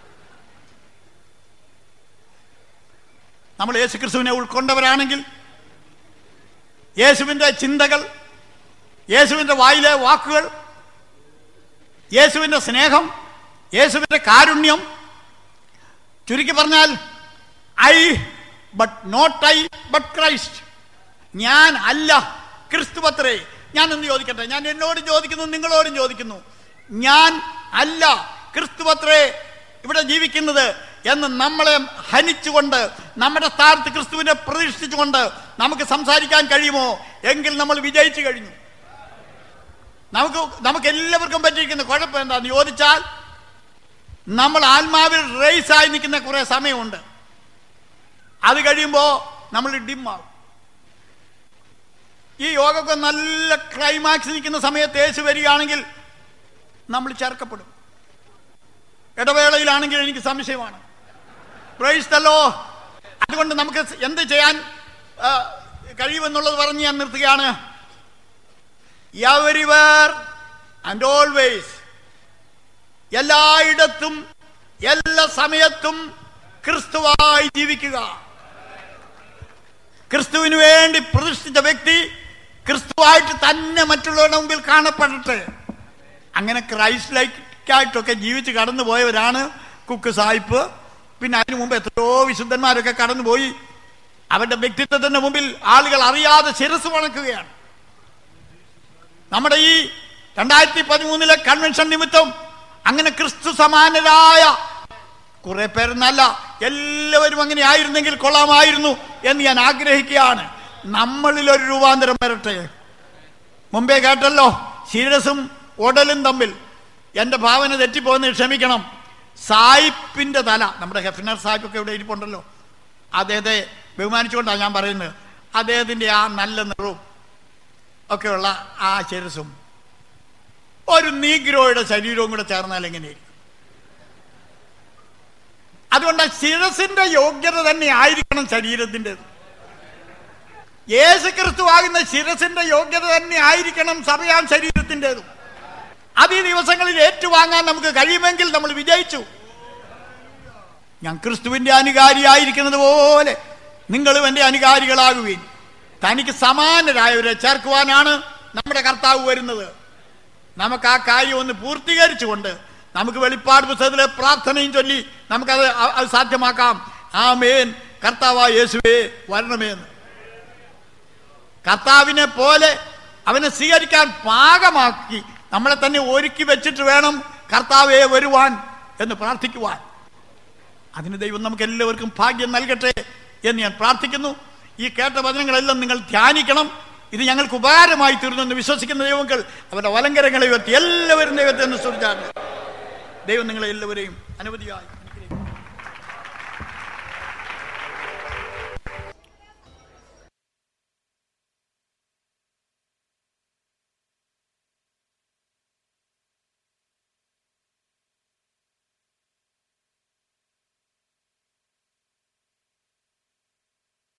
നമ്മൾ യേശു ക്രിസ്തുവിനെ ഉൾക്കൊണ്ടവരാണെങ്കിൽ യേശുവിൻ്റെ ചിന്തകൾ യേശുവിൻ്റെ വായിലെ വാക്കുകൾ യേശുവിൻ്റെ സ്നേഹം യേശുവിൻ്റെ കാരുണ്യം ചുരുക്കി പറഞ്ഞാൽ I but not I but Christ ഞാൻ അല്ല ക്രിസ്തുപത്രേ ഞാൻ എന്ന് ചോദിക്കട്ടെ ഞാൻ എന്നോടും ചോദിക്കുന്നു നിങ്ങളോടും ചോദിക്കുന്നു ഞാൻ അല്ല ക്രിസ്തുപത്രേ ഇവിടെ ജീവിക്കുന്നത് എന്ന് നമ്മളെ ഹനിച്ചുകൊണ്ട് നമ്മുടെ സ്ഥാനത്ത് ക്രിസ്തുവിനെ പ്രതീക്ഷിച്ചുകൊണ്ട് നമുക്ക് സംസാരിക്കാൻ കഴിയുമോ എങ്കിൽ നമ്മൾ വിജയിച്ചു കഴിഞ്ഞു നമുക്ക് നമുക്ക് എല്ലാവർക്കും പറ്റിയിരിക്കുന്ന കുഴപ്പം എന്താന്ന് ചോദിച്ചാൽ നമ്മൾ ആത്മാവിൽ റേസായി നിൽക്കുന്ന കുറെ സമയമുണ്ട് അത് കഴിയുമ്പോൾ നമ്മൾ ഡിമ്മാവും ഈ യോഗമൊക്കെ നല്ല ക്ലൈമാക്സ് നിൽക്കുന്ന സമയത്ത് യേശു വരികയാണെങ്കിൽ നമ്മൾ ചേർക്കപ്പെടും ഇടവേളയിലാണെങ്കിൽ എനിക്ക് സംശയമാണ് പ്രൈസ്തല്ലോ അതുകൊണ്ട് നമുക്ക് എന്ത് ചെയ്യാൻ ആ, കഴിയുമെന്നുള്ളത് പറഞ്ഞ് ഞാൻ നിർത്തുകയാണ് എവരിവർ ആൻഡ് ഓൾവേസ് എല്ലായിടത്തും എല്ലാ സമയത്തും ക്രിസ്തുവായി ജീവിക്കുക ക്രിസ്തുവിന് വേണ്ടി പ്രതിഷ്ഠിച്ച വ്യക്തി ക്രിസ്തുവായിട്ട് തന്നെ മറ്റുള്ളവരുടെ മുമ്പിൽ കാണപ്പെടട്ടെ അങ്ങനെ ക്രൈസ്റ്റ് ലൈക്കായിട്ടൊക്കെ ജീവിച്ച് കടന്നു പോയവരാണ് കുക്ക് സായിപ്പ് പിന്നെ അതിനു മുമ്പ് എത്രയോ വിശുദ്ധന്മാരൊക്കെ കടന്നുപോയി അവരുടെ വ്യക്തിത്വത്തിന്റെ മുമ്പിൽ ആളുകൾ അറിയാതെ ശിരസ് വണക്കുകയാണ് നമ്മുടെ ഈ രണ്ടായിരത്തി പതിമൂന്നിലെ കൺവെൻഷൻ നിമിത്തം അങ്ങനെ ക്രിസ്തു സമാനരായ കുറെ പേരെന്നല്ല എല്ലാവരും അങ്ങനെ ആയിരുന്നെങ്കിൽ കൊള്ളാമായിരുന്നു എന്ന് ഞാൻ ആഗ്രഹിക്കുകയാണ് നമ്മളിൽ ഒരു രൂപാന്തരം വരട്ടെ മുമ്പേ കേട്ടല്ലോ ശിരസും ഉടലും തമ്മിൽ എന്റെ ഭാവന തെറ്റിപ്പോകുന്നത് ക്ഷമിക്കണം സായിപ്പിന്റെ തല നമ്മുടെ ഹെഫിനർ സാഹിബൊക്കെ ഇവിടെ ഇരിപ്പുണ്ടല്ലോ അദ്ദേഹത്തെ ബഹുമാനിച്ചുകൊണ്ടാണ് ഞാൻ പറയുന്നത് അദ്ദേഹത്തിന്റെ ആ നല്ല നിറവും ഒക്കെയുള്ള ആ ശിരസും ഒരു നീഗ്രോയുടെ ശരീരവും കൂടെ ചേർന്നാൽ എങ്ങനെയായിരിക്കും അതുകൊണ്ട് ആ ശിരസിന്റെ യോഗ്യത തന്നെ ആയിരിക്കണം ശരീരത്തിൻ്റെത് യേശു ക്രിസ്തു ആകുന്ന ശിരസിന്റെ യോഗ്യത തന്നെ ആയിരിക്കണം സഭയാൻ ശരീരത്തിൻ്റെതും അത് ഈ ദിവസങ്ങളിൽ ഏറ്റുവാങ്ങാൻ നമുക്ക് കഴിയുമെങ്കിൽ നമ്മൾ വിജയിച്ചു ഞാൻ ക്രിസ്തുവിന്റെ അനുകാരിയായിരിക്കുന്നത് പോലെ നിങ്ങളും എൻ്റെ അനുകാരികളാകുകയും തനിക്ക് സമാനരായവരെ ചേർക്കുവാനാണ് നമ്മുടെ കർത്താവ് വരുന്നത് നമുക്ക് ആ കാര്യം ഒന്ന് പൂർത്തീകരിച്ചുകൊണ്ട് നമുക്ക് വെളിപ്പാട് പുസ്തകത്തിലെ പ്രാർത്ഥനയും ചൊല്ലി നമുക്കത് അ- അത് സാധ്യമാക്കാം ആമേൻ കർത്താവായ യേശുവേ വരണമേ എന്ന് കർത്താവിനെ പോലെ അവനെ സ്വീകരിക്കാൻ പാകമാക്കി നമ്മളെ തന്നെ ഒരുക്കി വെച്ചിട്ട് വേണം കർത്താവെ വരുവാൻ എന്ന് പ്രാർത്ഥിക്കുവാൻ അതിന് ദൈവം നമുക്ക് എല്ലാവർക്കും ഭാഗ്യം നൽകട്ടെ എന്ന് ഞാൻ പ്രാർത്ഥിക്കുന്നു ഈ കേട്ട വചനങ്ങളെല്ലാം നിങ്ങൾ ധ്യാനിക്കണം ഇത് ഞങ്ങൾക്ക് ഉപകാരമായി തീർന്നെന്ന് വിശ്വസിക്കുന്ന ദൈവങ്ങൾ അവരുടെ വലങ്കരങ്ങളെ ഉയർത്തി എല്ലാവരും ദൈവത്തെ അനുസരിച്ചാണ് ദൈവം നിങ്ങളെ എല്ലാവരെയും അനവധിയായി